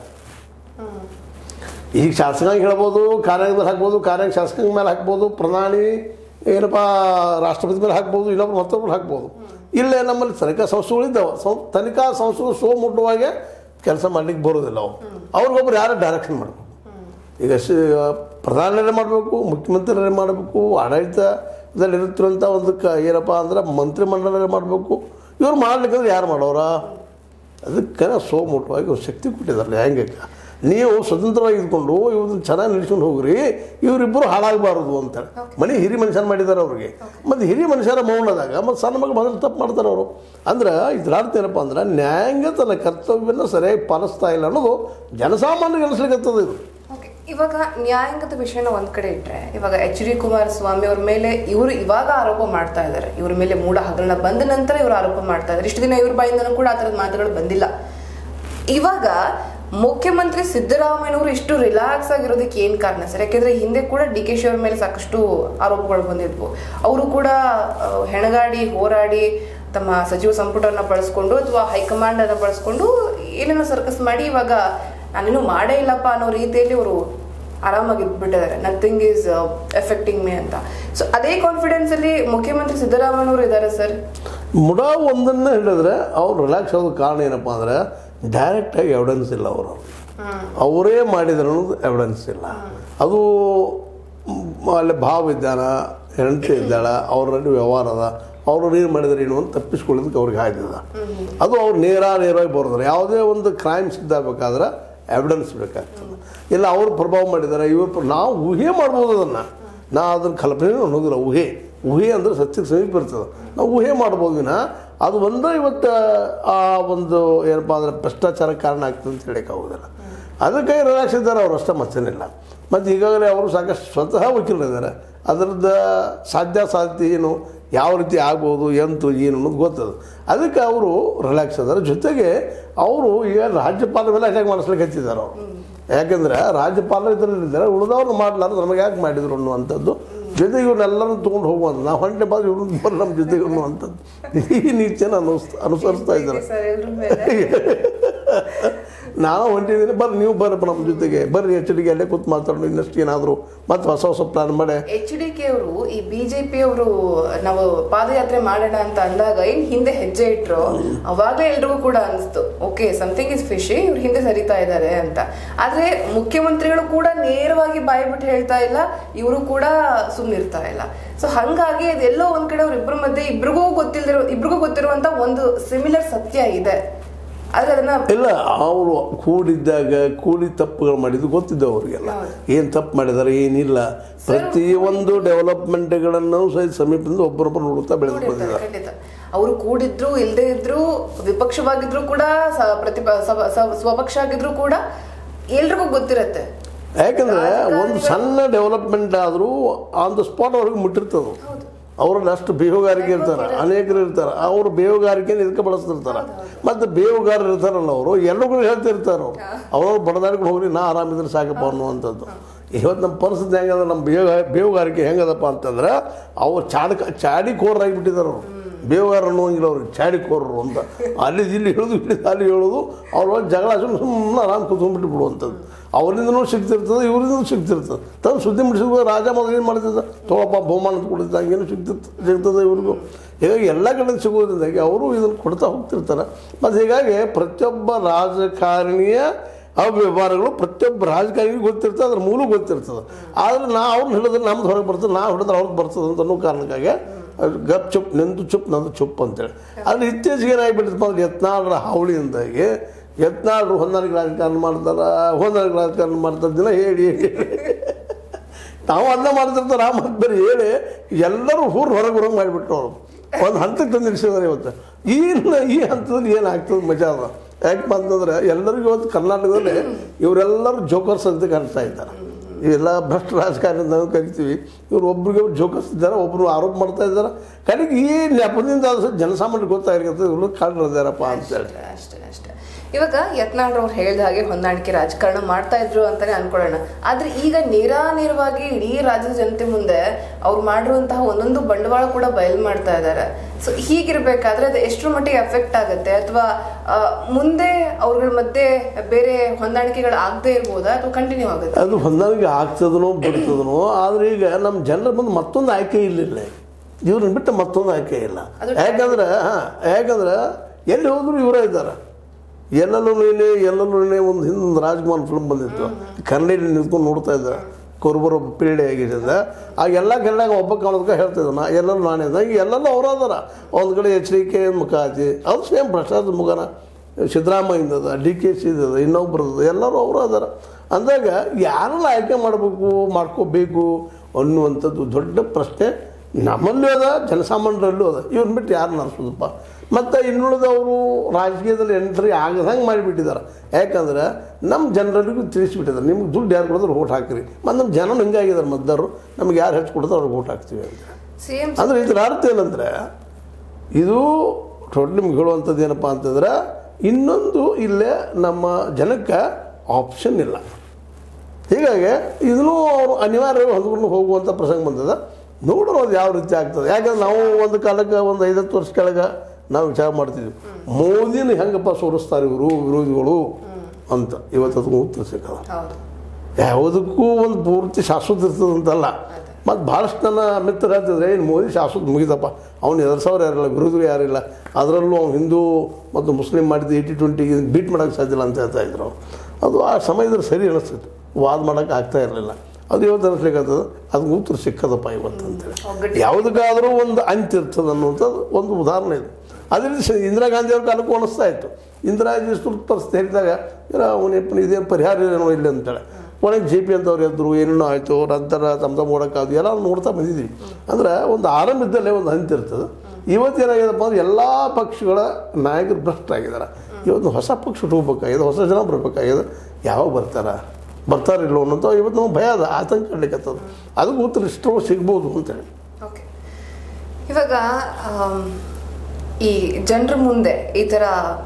Speaker 2: ಈಗ ಶಾಸಕಾಂಗ ಹೇಳ್ಬೋದು ಕಾರ್ಯಾಂಗದಲ್ಲಿ ಹಾಕ್ಬೋದು ಕಾರ್ಯಾಂಗ ಶಾಸಕಾಂಗ ಮೇಲೆ ಹಾಕ್ಬೋದು ಪ್ರಧಾನಿ ಏನಪ್ಪ ರಾಷ್ಟ್ರಪತಿ ಮೇಲೆ ಹಾಕ್ಬೋದು ಇನ್ನೊಬ್ರು ಮತ್ತೊಬ್ರು ಹಾಕ್ಬೋದು ಇಲ್ಲೇ ನಮ್ಮಲ್ಲಿ ತನಿಖಾ ಸಂಸ್ಥೆಗಳಿದ್ದಾವೆ ಸಂ ತನಿಖಾ ಸಂಸ್ಥೆಗಳು ಸೋ ಮುಟ್ಟುವಾಗೆ ಕೆಲಸ ಮಾಡ್ಲಿಕ್ಕೆ ಬರೋದಿಲ್ಲ ಅವು ಅವ್ರಿಗೊಬ್ರು ಯಾರು ಡೈರೆಕ್ಷನ್ ಮಾಡಬೇಕು ಈಗ ಶ ಪ್ರಧಾನರೇ ಮಾಡಬೇಕು ಮುಖ್ಯಮಂತ್ರಿರೇ ಮಾಡಬೇಕು ಆಡಳಿತದಲ್ಲಿ ಇರುತ್ತಿರುವಂಥ ಒಂದು ಕ ಏನಪ್ಪ ಅಂದ್ರೆ ಮಂತ್ರಿಮಂಡಲರೇ ಮಾಡಬೇಕು ಇವ್ರು ಮಾಡ್ಲಿಕ್ಕಂದ್ರೆ ಯಾರು ಮಾಡೋರ ಅದಕ್ಕೆ ಸೋ ಮುಟ್ಟುವಾಗಿ ಇವ್ರು ಶಕ್ತಿ ಕೊಟ್ಟಿದ್ದಾರೆ ಹೆಂಗೆ ನೀವು ಸ್ವತಂತ್ರವಾಗಿ ಇದ್ಕೊಂಡು ಇವ್ರನ್ನ ಚೆನ್ನಾಗಿ ನಡೆಸ್ಕೊಂಡು ಹೋಗ್ರಿ ಇವರಿಬ್ಬರು ಹಾಳಾಗಬಾರದು ಅಂತೇಳಿ ಮನೆ ಹಿರಿ ಮನುಷ್ಯನ ಮಾಡಿದ್ದಾರೆ ಅವ್ರಿಗೆ ಮತ್ತು ಹಿರಿಯ ಮನುಷ್ಯರ ಮೌನದಾಗ ಮತ್ತು ಸಣ್ಣ ಮಗ ಮೊದಲು ತಪ್ಪು ಮಾಡ್ತಾರೆ ಅವರು ಅಂದ್ರೆ ಇದ್ರ ಅರ್ಥ ಏನಪ್ಪ ಅಂದ್ರೆ ನ್ಯಾಯಾಂಗ ತನ್ನ ಕರ್ತವ್ಯವನ್ನು ಸರಿಯಾಗಿ ಪಾಲಿಸ್ತಾ ಇಲ್ಲ ಅನ್ನೋದು ಜನಸಾಮಾನ್ಯರಿಗೆ ಅನಿಸ್ಲಿಕ್ಕತ್ತದ ಇದು
Speaker 1: Okay. ಇವಾಗ ನ್ಯಾಯಾಂಗದ ವಿಷಯನ ಒಂದ್ ಕಡೆ ಇಟ್ರೆ ಇವಾಗ ಎಚ್ ಡಿ ಕುಮಾರಸ್ವಾಮಿ ಅವ್ರ ಮೇಲೆ ಇವರು ಇವಾಗ ಆರೋಪ ಮಾಡ್ತಾ ಇದ್ದಾರೆ ಇವ್ರ ಮೇಲೆ ಮೂಢ ಹಗರಣ ಬಂದ ನಂತರ ಇವರು ಆರೋಪ ಮಾಡ್ತಾ ಇದ್ದಾರೆ ಇಷ್ಟು ದಿನ ಇವ್ರ ಬಾಯಿಂದನೂ ಕೂಡ ಆ ಥರದ ಮಾತುಗಳು ಬಂದಿಲ್ಲ ಇವಾಗ ಮುಖ್ಯಮಂತ್ರಿ ಸಿದ್ದರಾಮಯ್ಯನವರು ಇಷ್ಟು ರಿಲ್ಯಾಕ್ಸ್ ಆಗಿರೋದಕ್ಕೆ ಏನ್ ಕಾರಣ ಸರ್ ಯಾಕೆಂದ್ರೆ ಹಿಂದೆ ಕೂಡ ಡಿ ಕೆ ಶಿ ಅವ್ರ ಮೇಲೆ ಸಾಕಷ್ಟು ಆರೋಪಗಳು ಬಂದಿದ್ವು ಅವರು ಕೂಡ ಆ, ಹೆಣಗಾಡಿ ಹೋರಾಡಿ ತಮ್ಮ ಸಚಿವ ಸಂಪುಟವನ್ನ ಬಳಸ್ಕೊಂಡು ಅಥವಾ ಹೈಕಮಾಂಡ್ ಅನ್ನ ಬಳಸ್ಕೊಂಡು ಏನೇನೋ ಸರ್ಕಸ್ ಮಾಡಿ ಇವಾಗ ನಾನೇನು ಮಾಡೇ ಇಲ್ಲಪ್ಪ ಅನ್ನೋ ರೀತಿಯಲ್ಲಿ ಅವರು ಆರಾಮಾಗಿ ಬಿಟ್ಟಿದ್ದಾರೆ ನಥಿಂಗ್ ಈಸ್ ಎಫೆಕ್ಟಿಂಗ್ ಮೇ ಅಂತ ಸೊ ಅದೇ ಕಾನ್ಫಿಡೆನ್ಸ್ ಅಲ್ಲಿ ಮುಖ್ಯಮಂತ್ರಿ ಸಿದ್ದರಾಮಯ್ಯನವರು ಇದ್ದಾರೆ ಸರ್
Speaker 2: ಮುಡ ಒಂದನ್ನು ಹೇಳಿದ್ರೆ ಅವ್ರು ರಿಲ್ಯಾಕ್ಸ್ ಆಗೋದು ಕಾರಣ ಏನಪ್ಪ ಅಂದರೆ ಡೈರೆಕ್ಟಾಗಿ ಎವಿಡೆನ್ಸ್ ಇಲ್ಲ ಅವರು ಅವರೇ ಮಾಡಿದ್ರು ಅನ್ನೋದು ಎವಿಡೆನ್ಸ್ ಇಲ್ಲ ಅದು ಮ್, ಅಲ್ಲಿ ಭಾವ ಇದ್ದಾನ ಹೆಂಡತಿ ಇದ್ದಾಳ ಅವರಲ್ಲಿ ವ್ಯವಹಾರ ಅದ ಅವ್ರು ಏನು ಮಾಡಿದ್ರೆ ಏನು ಅಂತ ತಪ್ಪಿಸ್ಕೊಳ್ಳೋದಕ್ಕೆ ಅವ್ರಿಗೆ ಆಯ್ತದ ಅದು ಅವ್ರು ನೇರ ನೇರವಾಗಿ ಬರೋದ್ರೆ ಯಾವುದೇ ಒಂದು ಕ್ರೈಮ್ ಸಿದ್ಧಾಗಬೇಕಾದ್ರೆ ಎವಿಡೆನ್ಸ್ ಬೇಕಾಗ್ತದೆ ಇಲ್ಲ ಅವ್ರು ಪ್ರಭಾವ ಮಾಡಿದ್ದಾರೆ ಇವ್ರು ಪ್ರ- ನಾವು ಊಹೆ ಮಾಡ್ಬೋದು ಅದನ್ನು ನಾ ಅದನ್ನ ಕಲ್ಪನೆ ಅನ್ನೋದಿಲ್ಲ ಊಹೆ ಊಹೆ ಅಂದ್ರೆ ಸತ್ಯಕ್ಕೆ ಸಮೀಪ ಇರ್ತದೆ ನಾವು ಊಹೆ ಮಾಡ್ಬೋದು ವಿನ ಅದು ಒಂದೇ ಇವತ್ತು ಆ ಒಂದು ಏನಪ್ಪ ಅಂದ್ರೆ ಭ್ರಷ್ಟಾಚಾರಕ್ಕೆ ಕಾರಣ ಆಗ್ತದೆ ಅಂತ ಹೇಳಕ್ಕೆ ಆಗೋದಿಲ್ಲ ಅದಕ್ಕೆ ರಿಲ್ಯಾಕ್ಸ್ ಇದ್ದಾರೆ ಅವ್ರು ಅಷ್ಟೇ ಮತ್ತೇನಿಲ್ಲ ಮತ್ತು ಈಗಾಗಲೇ ಅವರು ಸಾಕಷ್ಟು ಸ್ವತಃ ವಕೀಲರಿದ್ದಾರೆ ಅದರದ್ದು ಸಾಧ್ಯ ಸಾಧ್ಯತೆ ಏನು ಯಾವ ರೀತಿ ಆಗ್ಬೋದು ಎಂತು ಏನು ಅನ್ನೋದು ಗೊತ್ತದ ಅದಕ್ಕೆ ಅವರು ರಿಲ್ಯಾಕ್ಸ್ ಇದ್ದಾರೆ ಜೊತೆಗೆ ಅವರು ಈಗ ರಾಜ್ಯಪಾಲ ಮೇಲೆ ಅಟ್ಯಾಕ್ ಮಾಡಿಸ್ಲಿಕ್ಕೆ ಹಚ್ಚಿದ್ದಾರೆ ಅವರು ಯಾಕೆಂದ್ರೆ ರಾಜ್ಯಪಾಲ ಇದರಲ್ಲಿದ್ದಾರೆ ಉಳಿದವ್ರು ಮಾಡ್ಲಾರ್ದು ನಮಗೆ ಯಾಕೆ ಮಾಡಿದ್ರು ಅನ್ನುವಂಥದ್ದು ಜೊತೆಗೆ ಇವ್ರನ್ನೆಲ್ಲರೂ ತೊಗೊಂಡು ಹೋಗುವಂಥ ನಾವು ಹೊಂಟೆ ಬಾದ್ರೆ ಇವ್ರನ್ನ ಬರ್ರಿ ನಮ್ಮ ಜೊತೆಗೆ ಅನ್ನುವಂಥದ್ದು ಈ ನೀತಿಯನ್ನು ಅನುಸ್ ಅನುಸರಿಸ್ತಾ ಇದ್ದಾರೆ
Speaker 1: ಸರ್ ಎಲ್ರ ಮೇಲೆ
Speaker 2: ನಾವು ಹೊಂಟಿದ್ದೀನಿ ಬರ್ರಿ ನೀವು ಬರ್ರಪ್ಪ ನಮ್ಮ ಜೊತೆಗೆ ಬರ್ರಿ ಎಚ್ ಡಿಗೆ ಅಲ್ಲೇ ಕೂತು ಮಾತಾಡೋಣ ಇನ್ನಷ್ಟು ಏನಾದರೂ ಮತ್ತೆ ಹೊಸ ಹೊಸ ಪ್ಲಾನ್ ಮಾಡಿ
Speaker 1: ಎಚ್ ಡಿ ಕೆ ಅವರು ಈ ಬಿಜೆಪಿ ಅವರು ನಾವು ಪಾದಯಾತ್ರೆ ಮಾಡೋಣ ಅಂತ ಅಂದಾಗ ಏನ್ ಹಿಂದೆ ಹೆಜ್ಜೆ ಇಟ್ರು ಅವಾಗಲೇ ಎಲ್ರಿಗೂ ಕೂಡ ಅನಿಸ್ತು ಓಕೆ ಸಮಥಿಂಗ್ ಇಸ್ ಫಿಶಿ ಇವ್ರು ಹಿಂದೆ ಸರಿತಾ ಇದ್ದಾರೆ ಅಂತ ಆದ್ರೆ ಮುಖ್ಯಮಂತ್ರಿಗಳು ಕೂಡ ನೇರವಾಗಿ ಬಾಯಿ ಬಿಟ್ಟು ಹೇಳ್ತಾ ಇಲ್ಲ ಇವರು ಕೂಡ ಸುಮ್ಮನಿರ್ತಾ ಇಲ್ಲ ಸೊ ಹಂಗಾಗಿ ಅದೆಲ್ಲೋ ಒಂದ್ ಕಡೆ ಅವ್ರ ಇಬ್ಬರ ಮಧ್ಯೆ ಇಬ್ರಿಗೂ ಗೊತ್ತಿಲ್ದಿರೋ ಇಬ್ರಿಗೂ ಗೊತ್ತಿರುವಂತ ಒಂದು ಸಿಮಿಲರ್ ಸತ್ಯ ಇದೆ ಆದ್ರೆ ಅದನ್ನ
Speaker 2: ಇಲ್ಲ ಅವರು ಕೂಡಿದ್ದಾಗ ಕೂಡಿ ತಪ್ಪುಗಳು ಮಾಡಿದ್ದು ಗೊತ್ತಿದ್ದ ಅವರಿಗೆಲ್ಲ ಏನು ತಪ್ಪು ಮಾಡಿದ್ದಾರೆ ಏನಿಲ್ಲ ಪ್ರತಿಯೊಂದು ಡೆವಲಪ್ಮೆಂಟ್ಗಳನ್ನು ಸಹಿತ ಸಮೀಪದಿಂದ ಒಬ್ಬರೊಬ್ಬರು ನೋಡುತ್ತಾ ಬೆಳೆದು ಬಂದಿದ್ದಾರೆ
Speaker 1: ಖಂಡಿತ ಅವರು ಕೂಡಿದ್ರು ಇಲ್ಲದೆ ಇದ್ರು ವಿಪಕ್ಷವಾಗಿದ್ರು ಕೂಡ ಸ- ಪ್ರತಿಪ ಸವ- ಸವ- ಸ್ವಪಕ್ಷ ಆಗಿದ್ರು ಕೂಡ ಎಲ್ರಿಗೂ ಗೊತ್ತಿರತ್ತೆ
Speaker 2: ಯಾಕಂದ್ರೆ ಒಂದು ಸಣ್ಣ ಡೆವಲಪ್ಮೆಂಟ್ ಆದರೂ ಆನ್ ದ ಸ್ಪಾಟ್ ಅವ್ರಿಗೆ ಮುಟ್ಟಿರ್ತದೆ ಅವರಲ್ಲಿ ಅಷ್ಟು ಬೇಹುಗಾರಿಕೆ ಇರ್ತಾರೆ ಅನೇಕರು ಇರ್ತಾರೆ ಅವರು ಬೇಹುಗಾರಿಕೆನ ಇದಕ್ಕೆ ಬಳಸ್ತಿರ್ತಾರೆ ಮತ್ತು ಬೇಹುಗಾರರು ಇರ್ತಾರಲ್ಲ ಅವರು ಎಲ್ಲರಿಗೂ ಹೇಳ್ತಿರ್ತಾರೆ ಅವರು ಅವ್ರವ್ರು ಬಡದಾಡ್ಕೊಂಡು ಹೋಗ್ರಿ ನಾ ಆರಾಮಿದ್ರೆ ಸಾಕಪ್ಪ ಅನ್ನುವಂಥದ್ದು ಇವತ್ತು ನಮ್ಮ ಪರಿಸ್ಥಿತಿ ಹೆಂಗದ ನಮ್ಮ ಬೇವು ಬೇಹುಗಾರಿಕೆ ಹೆಂಗದಪ್ಪ ಅಂತಂದ್ರೆ ಅವ್ರು ಚಾಡಕ ಚಾಡಿಕೋರರಾಗಿ ಬಿಟ್ಟಿದ್ದಾರೆ ಅವರು ಬೇವುಗಾರ ಅನ್ನೋಂಗಿಲ್ಲ ಅವ್ರಿಗೆ ಚಾಡಿಕೋರರು ಅಂತ ಅಲ್ಲಿ ಇಲ್ಲಿ ಹೇಳೋದು ಇಲ್ಲಿ ಅಲ್ಲಿ ಹೇಳೋದು ಅವ್ರ ಜಗಳ ಸುಮ್ಮನೆ ಸುಮ್ಮನೆ ಆರಾಮ್ ಕೂತ್ಕೊಂಡ್ಬಿಟ್ಟು ಬಿಡುವಂಥದ್ದು ಅವರಿಂದನೂ ಸಿಗ್ತಿರ್ತದೆ ಇವರಿಂದನೂ ಸಿಗ್ತಿರ್ತದೆ ತಂದು ಸುದ್ದಿ ಮುಡಿಸಿದ್ರು ರಾಜ ಮೊದಲು ಏನು ಮಾಡ್ತಿದ್ದ ತೊಗೊಪ್ಪ ಬಹುಮಾನ ಅಂತ ಕೊಡ್ತಿದ್ದ ಹಂಗೇನು ಸಿಗ್ತಿರ್ತದೆ ಸಿಗ್ತದೆ ಇವ್ರಿಗೂ ಹೀಗಾಗಿ ಎಲ್ಲ ಕಡೆ ಸಿಗೋದ್ರಿಂದಾಗಿ ಅವರು ಇದನ್ನು ಕೊಡ್ತಾ ಹೋಗ್ತಿರ್ತಾರೆ ಮತ್ತು ಹೀಗಾಗಿ ಪ್ರತಿಯೊಬ್ಬ ರಾಜಕಾರಣಿಯ ಅವ್ಯವಹಾರಗಳು ಪ್ರತಿಯೊಬ್ಬ ರಾಜಕಾರಣಿಗೂ ಗೊತ್ತಿರ್ತದೆ ಅದ್ರ ಮೂಲ ಗೊತ್ತಿರ್ತದೆ ಆದರೆ ನಾ ಅವ್ರನ್ನ ಹಿಡಿದ್ರೆ ನಮ್ದು ಹೊರಗೆ ಬರ್ತದೆ ನಾವು ಹಿಡಿದ್ರೆ ಅವ್ರಿಗೆ ಬರ್ತದೆ ಅಂತ ಅನ್ನೋ ಕಾರಣಕ್ಕಾಗಿ ಅದು ಗಪ್ ಚುಪ್ ನಿಂದು ಚುಪ್ ನಂದು ಚುಪ್ ಅಂತೇಳಿ ಆದರೆ ಇತ್ತೀಚೆಗೆ ಏನಾಗ್ಬಿಟ್ಟಿದ್ದಪ್ಪ ಅಂದ್ರೆ ಯತ್ನಾಳರ ಹಾವಳಿಯಿಂದಾಗಿ ಯತ್ನಾಳರು ಹೊಂದಾಣಿಕೆ ರಾಜಕಾರಣ ಮಾಡ್ತಾರೆ ಹೊಂದಾಣಿಕೆ ರಾಜಕಾರಣ ಮಾಡ್ತಾರೆ ದಿನ ಹೇಳಿ ಹೇಳಿ ನಾವು ಅದನ್ನ ಮಾಡ್ತಿರ್ತಾರೆ ಆ ಮತ್ತೆ ಬರೀ ಹೇಳಿ ಎಲ್ಲರೂ ಊರು ಹೊರಗೆ ಬರೋಂಗೆ ಮಾಡಿಬಿಟ್ಟು ಅವರು ಒಂದು ಹಂತಕ್ಕೆ ತಂದು ನಿಲ್ಸಿದ್ದಾರೆ ಇವತ್ತು ಈ ಈ ಹಂತದಲ್ಲಿ ಏನಾಗ್ತದೆ ಮಜಾ ಅದ ಯಾಕಪ್ಪ ಅಂತಂದ್ರೆ ಎಲ್ಲರಿಗೂ ಇವತ್ತು ಕರ್ನಾಟಕದಲ್ಲಿ ಇವರೆಲ್ಲರೂ ಜೋಕರ್ಸ್ ಅಂತ ಕರಿತಾ ಇದ್ದಾರೆ ಇವೆಲ್ಲ ಭ್ರಷ್ಟ ರಾಜಕಾರಣ ಅಂತ ನಾವು ಕರಿತೀವಿ ಇವ್ರು ಒಬ್ರಿಗೆ ಜೋಕಿಸ್ತಿದ್ದಾರೆ ಒಬ್ರು ಆರೋಪ ಮಾಡ್ತಾ ಇದ್ದಾರೆ ಕಡೆಗೆ ಈ ನೆಪದಿಂದ ಅದು ಜನಸಾಮಾನ್ಯರಿಗೆ ಗೊತ್ತಾಗಿರ್ತದೆ ಇವರು ಕಳ್ಳರಿದ್ದಾರಪ್ಪ ಅಂತೇಳಿ
Speaker 1: ಅಷ್ಟೇ ಅಷ್ಟೇ ಅಷ್ಟೇ ಇವಾಗ ಯತ್ನಾಳ್ರವ್ರು ಹೇಳ್ದ ಹಾಗೆ ಹೊಂದಾಣಿಕೆ ರಾಜಕಾರಣ ಮಾಡ್ತಾ ಇದ್ರು ಅಂತಾನೆ ಅನ್ಕೊಳ್ಳೋಣ ಆದ್ರೆ ಈಗ ನೇರ ನೇರವಾಗಿ ಇಡೀ ರಾಜ್ಯದ ಜನತೆ ಮುಂದೆ ಅವ್ರು ಮಾಡಿರುವಂತಹ ಒಂದೊಂದು ಬಂಡವಾಳ ಕೂಡ ಬಯಲು ಮಾಡ್ತಾ ಇದ್ದಾರೆ ಸೊ ಹೀಗಿರ್ಬೇಕಾದ್ರೆ ಅದು ಎಷ್ಟರ ಮಟ್ಟಿಗೆ ಎಫೆಕ್ಟ್ ಆಗುತ್ತೆ ಅಥವಾ ಮುಂದೆ ಅವ್ರಗಳ ಮಧ್ಯೆ ಬೇರೆ ಹೊಂದಾಣಿಕೆಗಳು ಆಗದೆ ಇರ್ಬೋದಾ ಅಥವಾ ಕಂಟಿನ್ಯೂ ಆಗುತ್ತೆ
Speaker 2: ಅದು ಹೊಂದಾಣಿಕೆ ಆಗ್ತದನೋ ಬಿಡ್ತದನೋ ಆದರೆ ಈಗ ನಮ್ಮ ಜನರ ಮುಂದೆ ಮತ್ತೊಂದು ಆಯ್ಕೆ ಇಲ್ಲಿಲ್ಲ ಇವ್ರನ್ನ ಬಿಟ್ಟು ಮತ್ತೊಂದು ಆಯ್ಕೆ ಇಲ್ಲ
Speaker 1: ಅದು
Speaker 2: ಯಾಕಂದ್ರೆ ಹಾಂ ಯಾಕಂದ್ರೆ ಎಲ್ಲಿ ಹೋದ್ರು ಇವರೇ ಇದ್ದಾರೆ ಎಲ್ಲೆಲ್ಲೂ ನೀನೆ ಎಲ್ಲೆಲ್ಲೂ ನೀನೆ ಒಂದು ಹಿಂದೆ ರಾಜ್ಕುಮಾರ್ ಫಿಲ್ಮ್ ಬಂದಿತ್ತು ಕನ್ನಡಿಯಲ್ಲಿ ನಿಂತ್ಕೊಂಡು ನೋಡ್ತಾ ಇದ್ದ ಕುರುಬರು ಪೀಳಿಗೆ ಆಗಿದ್ದ ಆ ಎಲ್ಲ ಕನ್ನಡ ಒಬ್ಬ ಕಾಣೋದಕ್ಕೆ ಹೇಳ್ತಿದ್ದ ನಾ ಎಲ್ಲರೂ ನಾನೇ ಇದ್ದ ಈಗ ಎಲ್ಲೆಲ್ಲೂ ಅವ್ರು ಅದಾರ ಒಂದು ಕಡೆ ಎಚ್ ಡಿ ಕೆ ಮುಖ ಐತಿ ಅದು ಸೇಮ್ ಭ್ರಷ್ಟಾಚಾರದ ಮುಖನ ಸಿದ್ದರಾಮಯ್ಯದ ಡಿ ಕೆ ಸಿ ಇದ್ದದ ಇನ್ನೊಬ್ರದ್ದು ಎಲ್ಲರೂ ಅವರು ಅದಾರ ಅಂದಾಗ ಯಾರೆಲ್ಲ ಆಯ್ಕೆ ಮಾಡಬೇಕು ಮಾಡ್ಕೋಬೇಕು ಅನ್ನುವಂಥದ್ದು ದೊಡ್ಡ ಪ್ರಶ್ನೆ ನಮ್ಮಲ್ಲೂ ಅದ ಜನಸಾಮಾನ್ಯರಲ್ಲೂ ಅದ ಇವ್ರನ್ನ ಬಿಟ್ಟು ಯಾರು ನಡೆಸೋದಪ್ಪ ಮತ್ತು ಇನ್ನುಳಿದವರು ರಾಜಕೀಯದಲ್ಲಿ ಎಂಟ್ರಿ ಆಗದಂಗೆ ಮಾಡಿಬಿಟ್ಟಿದ್ದಾರೆ ಯಾಕಂದ್ರೆ ನಮ್ಮ ಜನರಿಗೂ ತಿಳಿಸ್ಬಿಟ್ಟಿದ್ದಾರೆ ನಿಮ್ಗೆ ದುಡ್ಡು ಯಾರು ಕೊಡಿದ್ರೆ ಓಟ್ ಹಾಕಿರಿ ಮತ್ತು ನಮ್ಮ ಜನ ಹಿಂಗಾಗಿದ್ದಾರೆ ಮತದಾರರು ನಮ್ಗೆ ಯಾರು ಹೆಚ್ಚು ಕೊಡ್ತಾರೆ ಅವ್ರಿಗೆ ಓಟ್ ಹಾಕ್ತೀವಿ ಅಂತ
Speaker 1: ಸೇಮ್
Speaker 2: ಅಂದ್ರೆ ಇದರ ಅರ್ಥ ಏನಂದ್ರೆ ಇದು ಟೋಟಲ್ ನಿಮ್ಗೆ ಹೇಳುವಂಥದ್ದು ಏನಪ್ಪ ಅಂತಂದ್ರೆ ಇನ್ನೊಂದು ಇಲ್ಲೇ ನಮ್ಮ ಜನಕ್ಕೆ ಆಪ್ಷನ್ ಇಲ್ಲ ಹೀಗಾಗಿ ಇದನ್ನು ಅವರು ಅನಿವಾರ್ಯವಾಗಿ ಹೊಂದ್ಕೊಂಡು ಹೋಗುವಂಥ ಪ್ರಸಂಗ ಬಂದದ ನೋಡೋಣ ಅದು ಯಾವ ರೀತಿ ಆಗ್ತದೆ ಯಾಕಂದ್ರೆ ನಾವು ಒಂದು ಕಾಲಕ್ಕೆ ಒಂದು ಐದತ್ತು ವರ್ಷ ಕೆಳಗೆ ನಾವು ವಿಚಾರ ಮಾಡ್ತಿದ್ವಿ ಮೋದಿನ ಹೆಂಗಪ್ಪ ಸೋರಿಸ್ತಾರೆ ಇವರು ವಿರೋಧಿಗಳು ಅಂತ ಇವತ್ತು ಅದಕ್ಕೆ ಉತ್ತರ ಸಿಕ್ಕದ
Speaker 1: ಹೌದು
Speaker 2: ಯಾವುದಕ್ಕೂ ಒಂದು ಪೂರ್ತಿ ಶಾಶ್ವತ ಇರ್ತದಂತಲ್ಲ ಮತ್ತು ಭಾಳಷ್ಟು ನನ್ನ ಮಿತ್ರ ಹೇಳ್ತಿದ್ರೆ ಏನು ಮೋದಿ ಶಾಶ್ವತ ಮುಗಿದಪ್ಪ ಅವ್ನು ಎದುರ್ಸೋರು ಯಾರಿಲ್ಲ ವಿರೋಧಿಗಳು ಯಾರಿಲ್ಲ ಅದರಲ್ಲೂ ಅವ್ನು ಹಿಂದೂ ಮತ್ತು ಮುಸ್ಲಿಂ ಮಾಡಿದ್ದು ಏಯ್ಟಿ ಟ್ವೆಂಟಿ ಬೀಟ್ ಮಾಡೋಕ್ಕೆ ಸಾಧ್ಯ ಇಲ್ಲ ಅಂತ ಹೇಳ್ತಾ ಇದ್ರು ಅವ್ರು. ಅದು ಆ ಸಮಯದಲ್ಲಿ ಸರಿ ಅನಿಸ್ತಿತ್ತು ವಾದ ಮಾಡೋಕ್ಕೆ ಆಗ್ತಾ ಇರಲಿಲ್ಲ ಅದು ಇವತ್ತು ಅನಿಸ್ಲಿಕ್ಕಂತದ ಅದಕ್ಕೆ ಉತ್ತರ ಸಿಕ್ಕದಪ್ಪ ಇವತ್ತು ಅಂತೇಳಿ
Speaker 1: ಒಗ್ಗಟ್ಟು.
Speaker 2: ಯಾವುದಕ್ಕಾದರೂ ಒಂದು ಅಂತ್ಯ ಇರ್ತದೆ ಅನ್ನುವಂಥದ್ದು ಒಂದು ಉದಾಹರಣೆ ಇದೆ ಅದೇ ರೀತಿ ಸ- ಇಂದಿರಾ ಗಾಂಧಿ ಅವ್ರ ಕಾಲಕ್ಕೂ ಅನಿಸ್ತಾ ಇತ್ತು ಇಂದಿರಾ ಗಾಂಧಿ ತುರ್ತು ಪರಿಸ್ಥಿತಿ ಹೇಳಿದಾಗ ಅವನೇಪ್ಪ ಇದೇನು ಪರಿಹಾರ ಏನೋ ಇಲ್ಲ ಅಂತೇಳಿ ಒಳಗೆ ಜೆ ಪಿ ಅಂತವ್ರು ಎದ್ರು ಏನೇನೋ ಆಯಿತು ನಂತರ ತಮ್ಮ ತಮ್ಮ ಓಡೋಕ್ಕಾದ್ರು ಎಲ್ಲ ನೋಡ್ತಾ ಬಂದಿದ್ದೀವಿ ಅಂದ್ರೆ ಒಂದು ಆರಂಭದಲ್ಲೇ ಒಂದು ಅಂತ್ಯ ಇರ್ತದೆ ಇವತ್ತೇನಾಗಿದೆಪ್ಪ ಅಂದ್ರೆ ಎಲ್ಲ ಪಕ್ಷಗಳ ನಾಯಕರು ಭ್ರಷ್ಟರಾಗಿದ್ದಾರೆ ಇವತ್ತು ಹೊಸ ಪಕ್ಷ ಹುಟ್ಟಬೇಕಾಗಿದೆ ಹೊಸ ಜನ ಬರಬೇಕಾಗಿದೆ ಯಾವಾಗ ಬರ್ತಾರ ಬರ್ತಾರಿಲ್ಲೋ ಅನ್ನೋದು ಇವತ್ತು ನಮ್ಗೆ ಭಯ ಅದ ಆತಂಕ ಕಾಡ್ಲಿಕ್ಕತ್ತದ ಅದಕ್ಕೆ ಉತ್ತರ ಇಷ್ಟೋ ಸಿಗ್ಬೋದು ಅಂತೇಳಿ
Speaker 1: ಓಕೆ ಇವಾಗ ಆಮ್, ಈ ಜನರ ಮುಂದೆ ಈ ತರ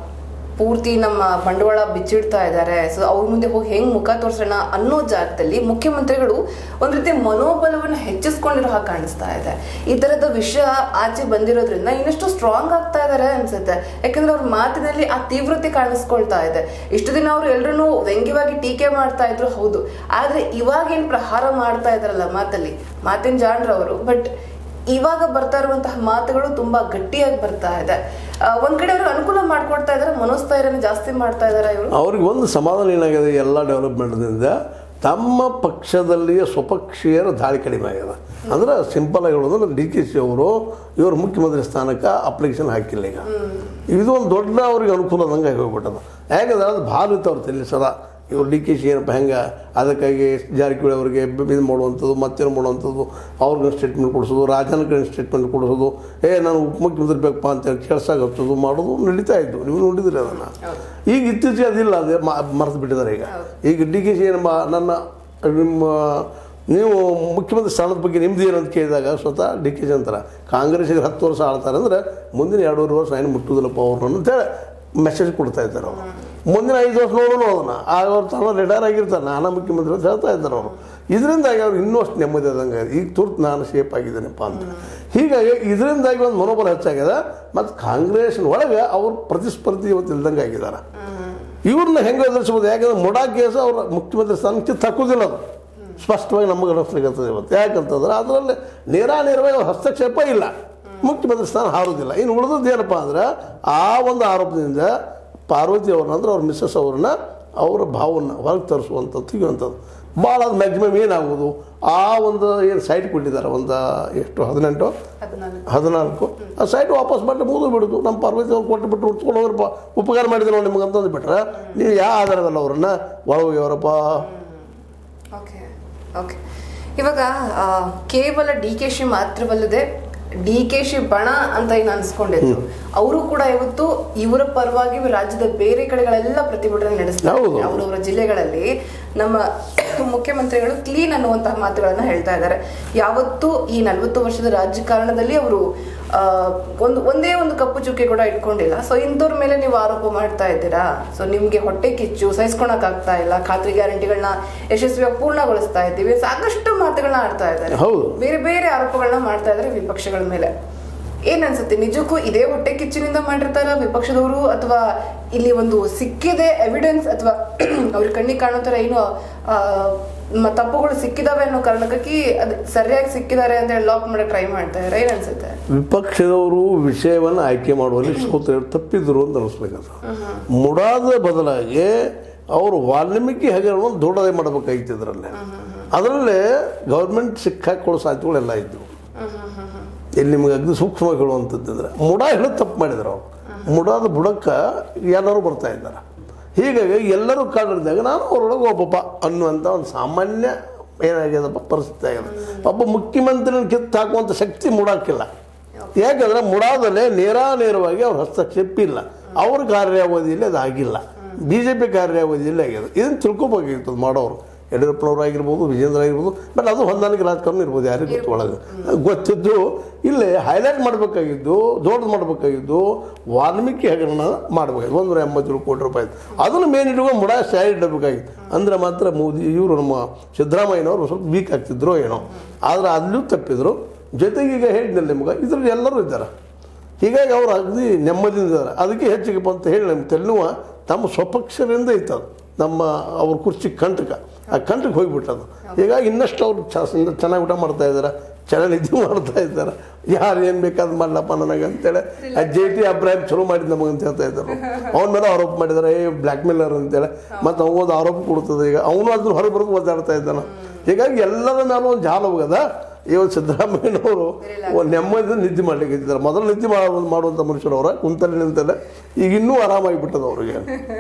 Speaker 1: ಪೂರ್ತಿ ನಮ್ಮ ಬಂಡವಾಳ ಬಿಚ್ಚಿಡ್ತಾ ಇದ್ದಾರೆ ಸೊ ಅವ್ರ ಮುಂದೆ ಹೋಗಿ ಹೆಂಗ್ ಮುಖ ತೋರ್ಸೋಣ ಅನ್ನೋ ಜಾಗದಲ್ಲಿ ಮುಖ್ಯಮಂತ್ರಿಗಳು ಒಂದ್ ರೀತಿ ಮನೋಬಲವನ್ನು ಹೆಚ್ಚಿಸ್ಕೊಂಡಿರೋ ಹಾಗೆ ಕಾಣಿಸ್ತಾ ಇದೆ ಈ ತರದ ವಿಷಯ ಆಚೆ ಬಂದಿರೋದ್ರಿಂದ ಇನ್ನಷ್ಟು ಸ್ಟ್ರಾಂಗ್ ಆಗ್ತಾ ಇದಾರೆ ಅನ್ಸುತ್ತೆ ಯಾಕಂದ್ರೆ ಅವ್ರ ಮಾತಿನಲ್ಲಿ ಆ ತೀವ್ರತೆ ಕಾಣಿಸ್ಕೊಳ್ತಾ ಇದೆ ಇಷ್ಟು ದಿನ ಅವ್ರು ಎಲ್ರೂ ವ್ಯಂಗ್ಯವಾಗಿ ಟೀಕೆ ಮಾಡ್ತಾ ಇದ್ರು ಹೌದು ಆದ್ರೆ ಇವಾಗ ಏನ್ ಪ್ರಹಾರ ಮಾಡ್ತಾ ಇದಾರಲ್ಲ ಮಾತಲ್ಲಿ ಮಾತಿನ ಜಾಣ್ರವರು ಬಟ್ ಇವಾಗ ಬರ್ತಾ ಇರುವಂತಹ ಮಾತುಗಳು ತುಂಬಾ ಗಟ್ಟಿಯಾಗಿ ಬರ್ತಾ ಇದೆ ಆ, ಒಂದ್ ಕಡೆ ಅವ್ರಿಗೆ ಅನುಕೂಲ ಮಾಡ್ಕೊಡ್ತಾ ಇದಾರೆ ಮನೋಸ್ಥೈರ್ಯನ ಜಾಸ್ತಿ ಮಾಡ್ತಾ ಇದಾರೆ ಇವರು
Speaker 2: ಅವ್ರಿಗೆ ಒಂದು ಸಮಾಧಾನ ಏನಾಗಿದೆ ಎಲ್ಲ ಡೆವಲಪ್ಮೆಂಟ್ದಿಂದ ತಮ್ಮ ಪಕ್ಷದಲ್ಲಿಯೇ ಸ್ವಪಕ್ಷೀಯರ ದಾಳಿ ಕಡಿಮೆ ಆಗ್ಯದ ಅಂದ್ರೆ ಸಿಂಪಲ್ ಆಗಿ ಹೇಳೋದು ಡಿ ಕೆ ಸಿ ಅವರು ಇವರು ಮುಖ್ಯಮಂತ್ರಿ ಸ್ಥಾನಕ್ಕೆ ಅಪ್ಲಿಕೇಶನ್ ಹಾಕಿಲ್ಲ ಈಗ ಇದು ಒಂದು ದೊಡ್ಡ ಅವ್ರಿಗೆ ಅನುಕೂಲ ಆದಂಗೆ ಆಗಿ ಹೋಗ್ಬಿಟ್ಟದ ಯಾಕಂದ್ರೆ ಅದು ಭಾಳ ಇತ್ತು ಅವ್ರ ತಲೆ ಸದಾ ಇವ್ರು ಡಿ ಕೆ ಶಿ ಏನಪ್ಪ ಹೆಂಗೆ ಅದಕ್ಕಾಗಿ ಜಾರಕಿಹೊಳಿ ಅವರಿಗೆ ಇದು ಮಾಡುವಂಥದ್ದು ಮತ್ತೇನು ಮಾಡುವಂಥದ್ದು ಅವ್ರಿಗೆ ಸ್ಟೇಟ್ಮೆಂಟ್ ಕೊಡಿಸೋದು ರಾಜನ ಕಡೆ ಸ್ಟೇಟ್ಮೆಂಟ್ ಕೊಡಿಸೋದು ಏ ನಾನು ಉಪಮುಖ್ಯಮಂತ್ರಿ ಬೇಕಪ್ಪ ಅಂತೇಳಿ ಕೆಲ್ಸಾಗ ಹಚ್ಚೋದು ಮಾಡೋದು ನಡೀತಾ ಇತ್ತು ನೀವು ನೋಡಿದ್ರಿ ಅದನ್ನು ಈಗ ಇತ್ತೀಚೆಗೆ ಅದಿಲ್ಲ ಅದೇ ಮರೆತು ಬಿಟ್ಟಿದ್ದಾರೆ ಈಗ ಈಗ ಡಿ ಕೆ ಶಿ ಏನಮ್ಮ ನನ್ನ ನಿಮ್ಮ ನೀವು ಮುಖ್ಯಮಂತ್ರಿ ಸ್ಥಾನದ ಬಗ್ಗೆ ನಿಮ್ದು ಏನು ಅಂತ ಕೇಳಿದಾಗ ಸ್ವತಃ ಡಿ ಕೆ ಶಿ ಅಂತಾರೆ ಕಾಂಗ್ರೆಸ್ಸಿಗೆ ಹತ್ತು ವರ್ಷ ಆಳ್ತಾರೆ ಅಂದರೆ ಮುಂದಿನ ಎರಡೂವರೆ ವರ್ಷ ಏನು ಮುಟ್ಟುವುದಿಲ್ಲಪ್ಪ ಅವ್ರನ್ನ ಅಂತೇಳಿ ಮೆಸೇಜ್ ಕೊಡ್ತಾ ಇದ್ದಾರೆ ಅವರು ಮುಂದಿನ ಐದು ವರ್ಷ ನೋಡೋಣ ಅದನ್ನು ಆಗ ಅವ್ರು ತಾನು ರಿಟೈರ್ ಆಗಿರ್ತಾರೆ ನಾನು ಮುಖ್ಯಮಂತ್ರಿ ಅಂತ ಹೇಳ್ತಾ ಇದ್ದಾರೆ ಅವರು ಇದರಿಂದಾಗಿ ಅವ್ರು ಇನ್ನೂ ಅಷ್ಟು ನೆಮ್ಮದಿ ಆದಂಗೆ ಈಗ ತುರ್ತು ನಾನು ಸೇಫ್ ಆಗಿದ್ದೇನೆಪ್ಪ ಅಂತ ಹೀಗಾಗಿ ಇದರಿಂದಾಗಿ ಒಂದು ಮನೋಬಲ ಹೆಚ್ಚಾಗಿದೆ ಮತ್ತು ಕಾಂಗ್ರೆಸ್ನ ಒಳಗೆ ಅವ್ರು ಪ್ರತಿಸ್ಪರ್ಧಿ ಇವತ್ತು ಇಲ್ದಂಗೆ ಆಗಿದ್ದಾರೆ ಇವ್ರನ್ನ ಹೆಂಗೆ ಎದುರಿಸ್ಬೋದು ಯಾಕಂದ್ರೆ ಮೊಡಾ ಕೇಸು ಅವ್ರ ಮುಖ್ಯಮಂತ್ರಿ ಸ್ಥಾನಕ್ಕೆ ತಕ್ಕುದಿಲ್ಲ ಅದು ಸ್ಪಷ್ಟವಾಗಿ ನಮಗೆ ಅನಿಸ್ಲಿಕ್ಕತ್ತದೆ ಇವತ್ತು ಯಾಕಂತಂದ್ರೆ ಅದರಲ್ಲಿ ನೇರಾನೇರವಾಗಿ ಅವ್ರ ಹಸ್ತಕ್ಷೇಪ ಇಲ್ಲ ಮುಖ್ಯಮಂತ್ರಿ ಸ್ಥಾನ ಹಾರೋದಿಲ್ಲ ಇನ್ನು ಉಳಿದದ್ದು ಏನಪ್ಪ ಅಂದ್ರೆ ಆ ಒಂದು ಆರೋಪದಿಂದ ಪಾರ್ವತಿ ಅವ್ರನ್ನ ಅಂದ್ರೆ ಅವ್ರ ಮಿಸ್ಸಸ್ ಅವ್ರನ್ನ ಅವರ ಭಾವನ್ನ ಹೊರಗೆ ತರಿಸುವಂಥದ್ದು ತೆಗೆಯುವಂಥದ್ದು ಭಾಳ ಅದು ಮ್ಯಾಕ್ಸಿಮಮ್ ಏನಾಗೋದು ಆ ಒಂದು ಏನು ಸೈಟ್ ಕೊಟ್ಟಿದ್ದಾರೆ ಒಂದು ಎಷ್ಟು ಹದಿನೆಂಟು
Speaker 1: ಹದಿನಾಲ್ಕು
Speaker 2: ಹದಿನಾಲ್ಕು ಆ ಸೈಟ್ ವಾಪಸ್ ಮಾಡಿ ಮುಗಿದು ಬಿಡುದು ನಮ್ಮ ಪಾರ್ವತಿ ಅವ್ರು ಕೊಟ್ಟು ಬಿಟ್ಟು ಉಡ್ಸ್ಕೊಂಡು ಹೋಗ್ರಪ್ಪ ಉಪಕಾರ ಮಾಡಿದ್ರು ನೋಡಿ ನಿಮ್ಗೆ ಅಂತಂದು ಬಿಟ್ರೆ ನೀವು ಯಾವ ಆಧಾರವಲ್ಲ ಅವ್ರನ್ನ ಒಳಗೋಗ್ಯವರಪ್ಪ
Speaker 1: ಓಕೆ ಓಕೆ ಇವಾಗ ಆ, ಕೇವಲ ಡಿ ಕೆ ಶಿ ಮಾತ್ರವಲ್ಲದೆ ಡಿ ಕೆ ಶಿ ಬಣ ಅಂತ ಏನು ಅನ್ಸ್ಕೊಂಡಿದ್ರು ಅವರು ಕೂಡ ಇವತ್ತು ಇವರ ಪರವಾಗಿ ರಾಜ್ಯದ ಬೇರೆ ಕಡೆಗಳೆಲ್ಲ ಪ್ರತಿಭಟನೆ ನಡೆಸ್ತಾರೆ
Speaker 2: ಹೌದು.
Speaker 1: ಅವರವರ ಜಿಲ್ಲೆಗಳಲ್ಲಿ ನಮ್ಮ ಮುಖ್ಯಮಂತ್ರಿಗಳು ಕ್ಲೀನ್ ಅನ್ನುವಂತಹ ಮಾತುಗಳನ್ನ ಹೇಳ್ತಾ ಇದ್ದಾರೆ ಯಾವತ್ತೂ ಈ ನಲವತ್ತು ವರ್ಷದ ರಾಜಕಾರಣದಲ್ಲಿ ಅವರು ಆ, ಒಂದು ಒಂದೇ ಒಂದು ಕಪ್ಪು ಚುಕ್ಕೆ ಕೂಡ ಇಟ್ಕೊಂಡಿಲ್ಲ ಸೊ ಇಂಥವ್ರ ಮೇಲೆ ನೀವು ಆರೋಪ ಮಾಡ್ತಾ ಇದ್ದೀರಾ ಸೊ ನಿಮ್ಗೆ ಹೊಟ್ಟೆ ಕಿಚ್ಚು ಸಹಿಸ್ಕೊಳಕ್ ಆಗ್ತಾ ಇಲ್ಲ ಖಾತ್ರಿ ಗ್ಯಾರಂಟಿಗಳನ್ನ ಯಶಸ್ವಿಯಾಗಿ ಪೂರ್ಣಗೊಳಿಸ್ತಾ ಇದ್ದೀವಿ ಸಾಕಷ್ಟು ಮಾತುಗಳನ್ನ ಆಡ್ತಾ ಇದ್ದಾರೆ
Speaker 2: ಹೌದು.
Speaker 1: ಬೇರೆ ಬೇರೆ ಆರೋಪಗಳನ್ನ ಮಾಡ್ತಾ ಇದ್ದಾರೆ ವಿಪಕ್ಷಗಳ ಮೇಲೆ ಏನ್ ಅನ್ಸುತ್ತೆ ನಿಜಕ್ಕೂ ಇದೇ ಹೊಟ್ಟೆ ಕಿಚ್ಚಿನಿಂದ ಮಾಡಿರ್ತಾರ ವಿಪಕ್ಷದವರು ಅಥವಾ ಇಲ್ಲಿ ಒಂದು ಸಿಕ್ಕಿದೆ ಎವಿಡೆನ್ಸ್ ಅಥವಾ ಅವ್ರ ಕಣ್ಣಿಗೆ ಕಾಣೋ ತರ ಏನು ಆ, ಮ- ತಪ್ಪುಗಳು ಸಿಕ್ಕಿದಾವೆ ಅನ್ನೋ ಕಾರಣಕ್ಕಾಗಿ ಅದು ಸರಿಯಾಗಿ ಸಿಕ್ಕಿದ್ದಾರೆ ಅಂತ ಹೇಳಿ ಲಾಕ್ ಮಾಡಕ್ ಟ್ರೈ ಮಾಡ್ತಾ ಇದಾರೆ ಏನ್ ಅನ್ಸುತ್ತೆ
Speaker 2: ವಿಪಕ್ಷದವರು ವಿಷಯವನ್ನು ಆಯ್ಕೆ ಮಾಡುವಲ್ಲಿ ಸೋತ ತಪ್ಪಿದ್ರು ಅಂತ ಅನಿಸ್ಬೇಕಂತ ಮುಡಾದ ಬದಲಾಗಿ ಅವರು ವಾಲ್ಮೀಕಿ ಹಗರಣವನ್ನು ದೊಡ್ಡದೇ ಮಾಡಬೇಕಾಗಿತ್ತು ಇದರಲ್ಲಿ ಅದರಲ್ಲೇ ಗೌರ್ಮೆಂಟ್ ಸಿಕ್ಕಾಕೊಳ್ಳೋ ಸಾಧ್ಯತೆಗಳೆಲ್ಲ ಇದ್ದವು ಇಲ್ಲಿ ನಿಮಗೆ ಅಗ್ನಿ ಸೂಕ್ಷ್ಮವಾಗಿ ಹೇಳುವಂಥದ್ದಂದ್ರೆ ಮುಡ ಹೇಳೋದು ತಪ್ಪು ಮಾಡಿದ್ರು ಅವರು ಮುಡಾದ ಬುಡಕ್ಕೆ ಎಲ್ಲರೂ ಬರ್ತಾ ಇದ್ದಾರೆ ಹೀಗಾಗಿ ಎಲ್ಲರೂ ಕಾಡಿದಾಗ ನಾನು ಅವರೊಳಗೆ ಒಬ್ಬಪ್ಪ ಅನ್ನುವಂಥ ಒಂದು ಸಾಮಾನ್ಯ ಏನಾಗ್ಯದಪ್ಪ ಪರಿಸ್ಥಿತಿ ಆಗಿದೆ ಒಬ್ಬ ಮುಖ್ಯಮಂತ್ರಿನ ಕಿತ್ತು ಹಾಕುವಂಥ ಶಕ್ತಿ ಮುಡಾಕಿಲ್ಲ ಯಾಕಂದ್ರೆ ಮುಡಾದಲ್ಲೇ ನೇರಾನೇರವಾಗಿ ಅವ್ರ ಹಸ್ತಕ್ಷೇಪ ಇಲ್ಲ ಅವ್ರ ಕಾರ್ಯಾವಧಿಯಲ್ಲಿ ಅದು ಆಗಿಲ್ಲ ಬಿ ಜೆ ಪಿ ಕಾರ್ಯಾವಧಿಯಲ್ಲಿ ಆಗಿದೆ ಇದನ್ನು ತಿಳ್ಕೊಬೇಕಾಗಿತ್ತು ಅದು ಮಾಡೋರು ಯಡಿಯೂರಪ್ಪನವ್ರು ಆಗಿರ್ಬೋದು ವಿಜೇಂದ್ರ ಆಗಿರ್ಬೋದು ಬಟ್ ಅದು ಹೊಂದಾಣಿಕೆ ರಾಜಕಾರಣ ಇರ್ಬೋದು ಯಾರಿಗೂ ಗೊತ್ತು ಒಳಗೆ ಗೊತ್ತಿದ್ದು ಇಲ್ಲಿ ಹೈಲೈಟ್ ಮಾಡಬೇಕಾಗಿದ್ದು ದೊಡ್ಡದು ಮಾಡಬೇಕಾಗಿದ್ದು ವಾಲ್ಮೀಕಿ ಹಗರಣ ಮಾಡಬೇಕಾಗಿತ್ತು ಒಂದೂರ ಎಂಬತ್ತೇಳು ಕೋಟಿ ರೂಪಾಯಿ ಅದನ್ನು ಮೇನ್ ಇಟ್ಕೊಂಡು ಮುಡಾ ಸ್ಯಾರಿ ಇಡಬೇಕಾಗಿತ್ತು ಅಂದ್ರೆ ಮಾತ್ರ ಮೋದಿ ಇವರು ನಮ್ಮ ಸಿದ್ದರಾಮಯ್ಯನವರು ಸ್ವಲ್ಪ ವೀಕ್ ಆಗ್ತಿದ್ರು ಏನೋ ಆದರೆ ಅಲ್ಲೂ ತಪ್ಪಿದ್ರು ಜೊತೆಗೆ ಈಗ ಹೇಳಿದ್ನಲ್ಲ ನಿಮ್ಗೆ ಇದ್ರಲ್ಲಿ ಎಲ್ಲರೂ ಇದ್ದಾರೆ ಹೀಗಾಗಿ ಅವ್ರು ಅಗದಿ ನೆಮ್ಮದಿಯಿಂದ ಇದ್ದಾರೆ ಅದಕ್ಕೆ ಹೆಚ್ಚಿಗೆ ಅಂತ ಹೇಳಿ ನಮ್ಮ ತೆಲುವ ತಮ್ಮ ಸ್ವಪಕ್ಷದಿಂದ ಇತ್ತದು ನಮ್ಮ ಅವ್ರ ಕುರ್ಚಿ ಕಂಟಕ ಆ ಕಂಟಕ್ಕೆ ಹೋಗಿಬಿಟ್ಟದು ಹೀಗಾಗಿ ಇನ್ನಷ್ಟು ಅವ್ರು ಚ- ಚೆನ್ನಾಗಿ ಊಟ ಮಾಡ್ತಾ ಇದ್ದಾರೆ ಚೆನ್ನಾಗಿ ನಿದ್ದೆ ಮಾಡ್ತಾ ಇದ್ದಾರೆ ಯಾರು ಏನು ಬೇಕಾದ್ ಮಾಡ್ಲಪ್ಪ ನನಗೆ ಅಂತೇಳಿ ಆ ಜೆ ಟಿ ಅಬ್ರಾಹಿಂ ಚಲೋ ಮಾಡಿದ್ ನಮಗೆ ಅಂತ ಹೇಳ್ತಾ ಇದ್ದಾರೆ ಅವನ ಮೇಲೆ ಆರೋಪ ಮಾಡಿದ್ದಾರೆ ಏ ಬ್ಲ್ಯಾಕ್ ಮೇಲರ್ ಅಂತೇಳಿ ಮತ್ತು ಅವನೊಂದು ಆರೋಪ ಕೊಡ್ತದೆ ಈಗ ಅವನು ಅದ್ರ ಹೊರಗೆ ಬರೋದು ಒದ್ದಾಡ್ತಾ ಇದ್ದಾನೆ ಹೀಗಾಗಿ ಎಲ್ಲರ ಮೇಲೂ ಒಂದು ಜಾಲ ಹೋಗದ ಇವತ್ತು ಸಿದ್ದರಾಮಯ್ಯನವರು ಒಂದು ನೆಮ್ಮದಿ ನಿದ್ದೆ ಮಾಡ್ಲಿಕ್ಕೆ ಇದ್ದಾರೆ ಮೊದಲು ನಿದ್ದೆ ಮಾಡೋ ಮಾಡುವಂಥ ಮನುಷ್ಯರು ಅವರ ಕುಂತಲ್ಲಿ ನಿಂತಲ್ಲೇ ಈಗ ಇನ್ನೂ ಆರಾಮಾಗಿಬಿಟ್ಟದ ಅವ್ರಿಗೆ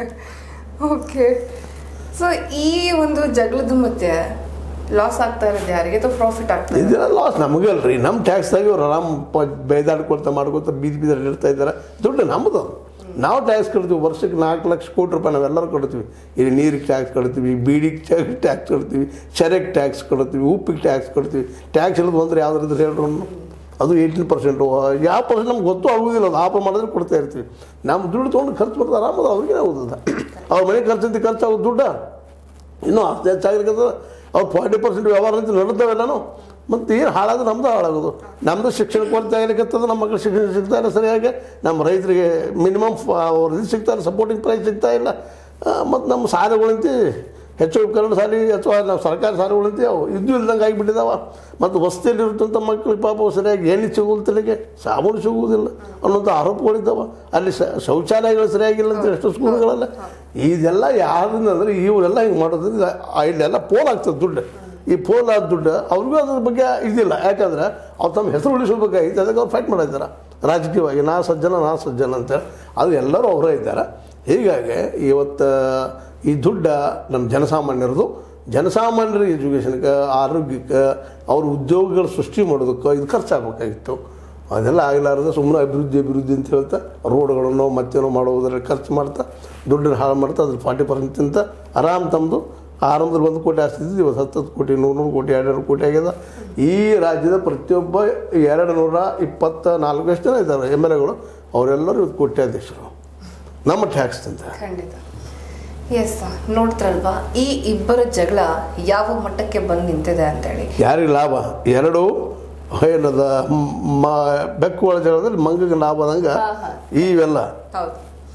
Speaker 1: ಓಕೆ ಸೊ ಈ ಒಂದು ಜಗಳದ ಮತ್ತೆ ಲಾಸ್ ಆಗ್ತಾ ಇರೋದು ಯಾರಿಗೆ ಅಥವಾ ಪ್ರಾಫಿಟ್ ಆಗ್ತಾ ಇದೆ
Speaker 2: ಇದೆಲ್ಲ ಲಾಸ್ ನಮಗೆ ಅಲ್ರಿ ನಮ್ಮ ಟ್ಯಾಕ್ಸ್ದಾಗಿ ಅವ್ರು ಆರಾಮ್ ಪ- ಬೈದಾಡ್ಕೊಳ್ತಾ ಮಾಡ್ಕೊತ ಬೀದಿ ಬೀದಿ ಇರ್ತಾ ಇದ್ದಾರೆ ದುಡ್ಡು ನಮ್ಮದು ನಾವು ಟ್ಯಾಕ್ಸ್ ಕಟ್ತೀವಿ ವರ್ಷಕ್ಕೆ ನಾಲ್ಕು ಲಕ್ಷ ಕೋಟಿ ರೂಪಾಯಿ ನಾವೆಲ್ಲರೂ ಕಟ್ತೀವಿ ಇಲ್ಲಿ ನೀರಿಗೆ ಟ್ಯಾಕ್ಸ್ ಕಟ್ತೀವಿ ಬೀಡಿಗೆ ಟ್ಯಾಕ್ಸ್ ಕಟ್ತೀವಿ ಚರೆಗೆ ಟ್ಯಾಕ್ಸ್ ಕಟ್ತೀವಿ ಉಪ್ಪಿಗೆ ಟ್ಯಾಕ್ಸ್ ಕಟ್ತೀವಿ ಟ್ಯಾಕ್ಸ್ ಇಲ್ಲದ ಬಂದ್ರೆ ಯಾವ್ದ್ರದ್ದು ಹೇಳ್ರು ಅದು ಏಯ್ಟೀನ್ ಪರ್ಸೆಂಟು ಯಾವ ಪರ್ಸೆಂಟ್ ನಮ್ಗೆ ಗೊತ್ತು ಆಗೋದಿಲ್ಲ ಅದು ಆಪ ಮಾಡಿದ್ರೆ ಕೊಡ್ತಾ ಇರ್ತೀವಿ ನಮ್ಮ ದುಡ್ಡು ತೊಗೊಂಡು ಖರ್ಚು ಬರ್ತದೆ ಆರಾಮದ ಅವ್ರಿಗೆ ಆಗೋದಿಲ್ಲ ಅವ್ರ ಮನೆ ಖರ್ಚಂತ ಖರ್ಚಾಗೋದು ದುಡ್ಡ ಇನ್ನೂ ಅಷ್ಟು ಹೆಚ್ಚಾಗಿರ್ತದೆ ಅವ್ರು ಫಾರ್ಟಿ ಪರ್ಸೆಂಟ್ ವ್ಯವಹಾರ ಅಂತ ನಡೆದವೆಲ್ಲನು ಮತ್ತು ಏನು ಹಾಳಾದ್ರೆ ನಮ್ಮದು ಹಾಳಾಗೋದು ನಮ್ಮದು ಶಿಕ್ಷಣ ಕೊರತೆ ಆಗ್ಲಿಕ್ಕತ್ತದ ನಮ್ಮ ಮಕ್ಕಳು ಶಿಕ್ಷಣ ಸಿಗ್ತಾ ಇಲ್ಲ ಸರಿಯಾಗಿ ನಮ್ಮ ರೈತರಿಗೆ ಮಿನಿಮಮ್ ಅವ್ರ ಇದು ಸಿಗ್ತಾ ಇಲ್ಲ ಸಪೋರ್ಟಿಂಗ್ ಪ್ರೈಸ್ ಸಿಗ್ತಾ ಇಲ್ಲ ಮತ್ತು ನಮ್ಮ ಸಾಲಗಳಂತಿ ಹೆಚ್ಚು ಕನ್ನಡ ಶಾಲೆ ಅಥವಾ ನಾವು ಸರ್ಕಾರಿ ಶಾಲೆಗಳಂತೆ ಅವು ಇದ್ದು ಇಲ್ದಂಗೆ ಆಗಿಬಿಟ್ಟಿದಾವ ಮತ್ತು ವಸತಿಯಲ್ಲಿ ಇರ್ತಂಥ ಮಕ್ಕಳಿಗೆ ಪಾಪ ಅವು ಸರಿಯಾಗಿ ಎಣ್ಣೆ ಸಿಗುತ್ತಲಿಗೆ ಸಾಬೂನು ಸಿಗುವುದಿಲ್ಲ ಅನ್ನೋಂಥ ಆರೋಪಗಳಿದ್ದಾವೆ ಅಲ್ಲಿ ಸ ಶೌಚಾಲಯಗಳು ಸರಿಯಾಗಿಲ್ಲ ಅಂತ ಎಷ್ಟು ಸ್ಕೂಲ್ಗಳೆಲ್ಲ ಇದೆಲ್ಲ ಯಾರನ್ನ ಅಂದರೆ ಇವರೆಲ್ಲ ಹಿಂಗೆ ಮಾಡೋದ್ರಿಂದ ಆ ಇಲ್ಲೆಲ್ಲ ಪೋಲ್ ಆಗ್ತದೆ ದುಡ್ಡು ಈ ಪೋಲ್ ಆದ ದುಡ್ಡು ಅವ್ರಿಗೂ ಅದ್ರ ಬಗ್ಗೆ ಇದಿಲ್ಲ ಯಾಕಂದ್ರೆ ಅವ್ರು ತಮ್ಮ ಹೆಸರು ಉಳಿಸಬೇಕಾಗಿತ್ತು ಅದಕ್ಕೆ ಅವ್ರು ಫೈಟ್ ಮಾಡಿದ್ದಾರೆ ರಾಜಕೀಯವಾಗಿ ನಾ ಸಜ್ಜನ ನಾ ಸಜ್ಜನ ಅಂತೇಳಿ ಅದು ಎಲ್ಲರೂ ಅವರೇ ಇದ್ದಾರೆ ಹೀಗಾಗಿ ಇವತ್ತು ಈ ದುಡ್ಡ ನಮ್ಮ ಜನಸಾಮಾನ್ಯರದು ಜನಸಾಮಾನ್ಯರ ಎಜುಕೇಷನ್ಗೆ ಆರೋಗ್ಯಕ್ಕೆ ಅವ್ರ ಉದ್ಯೋಗಗಳು ಸೃಷ್ಟಿ ಮಾಡೋದಕ್ಕೆ ಇದು ಖರ್ಚಾಗಬೇಕಾಗಿತ್ತು ಅದೆಲ್ಲ ಆಗಲಾರದೆ ಸುಮ್ಮನೆ ಅಭಿವೃದ್ಧಿ ಅಭಿವೃದ್ಧಿ ಅಂತ ಹೇಳ್ತಾ ರೋಡ್ಗಳನ್ನು ಮತ್ತೇನೋ ಮಾಡೋದ್ರಲ್ಲಿ ಖರ್ಚು ಮಾಡ್ತಾ ದುಡ್ಡನ್ನು ಹಾಳು ಮಾಡ್ತಾ ಅದ್ರ ಫಾರ್ಟಿ ಪರ್ಸೆಂಟ್ ಅಂತ ಆರಾಮ್ ತಮ್ಮದು ಆರಂಭದಲ್ಲಿ ಒಂದು ಕೋಟಿ ಆಗ್ತಿದ್ದು ಇವತ್ತು ಹತ್ತತ್ತು ಕೋಟಿ ನೂರು ನೂರು ಕೋಟಿ ಎರಡು ಕೋಟಿ ಆಗ್ಯದ ಈ ರಾಜ್ಯದ ಪ್ರತಿಯೊಬ್ಬ ಎರಡು ನೂರ ಇಪ್ಪತ್ತ ನಾಲ್ಕು ಎಷ್ಟು ಜನ ಇದ್ದಾರೆ ಎಮ್ ಎಲ್ ಎಗಳು ಅವರೆಲ್ಲರೂ ಇವತ್ತು ಕೋಟ್ಯಾಧೀಶರು ನಮ್ಮ ಟ್ಯಾಕ್ಸ್ ಅಂತ
Speaker 1: ಖಂಡಿತ ಎಸ್ ನೋಡ್ತಾರಲ್ವಾ ಈ ಇಬ್ಬರ ಜಗಳ ಯಾವ ಮಟ್ಟಕ್ಕೆ ಬಂದು ನಿಂತಿದೆ ಅಂತೇಳಿ
Speaker 2: ಯಾರಿಗೆ ಲಾಭ ಎರಡು ಏನದ ಮ ಬೆಕ್ಕು ಒಳ ಜಗಳದಲ್ಲಿ ಮಂಗಗೆ ಲಾಭ ಆದಂಗೆ
Speaker 1: ಹಾ, ಹಾ.
Speaker 2: ಇವೆಲ್ಲ
Speaker 1: ಹೌದು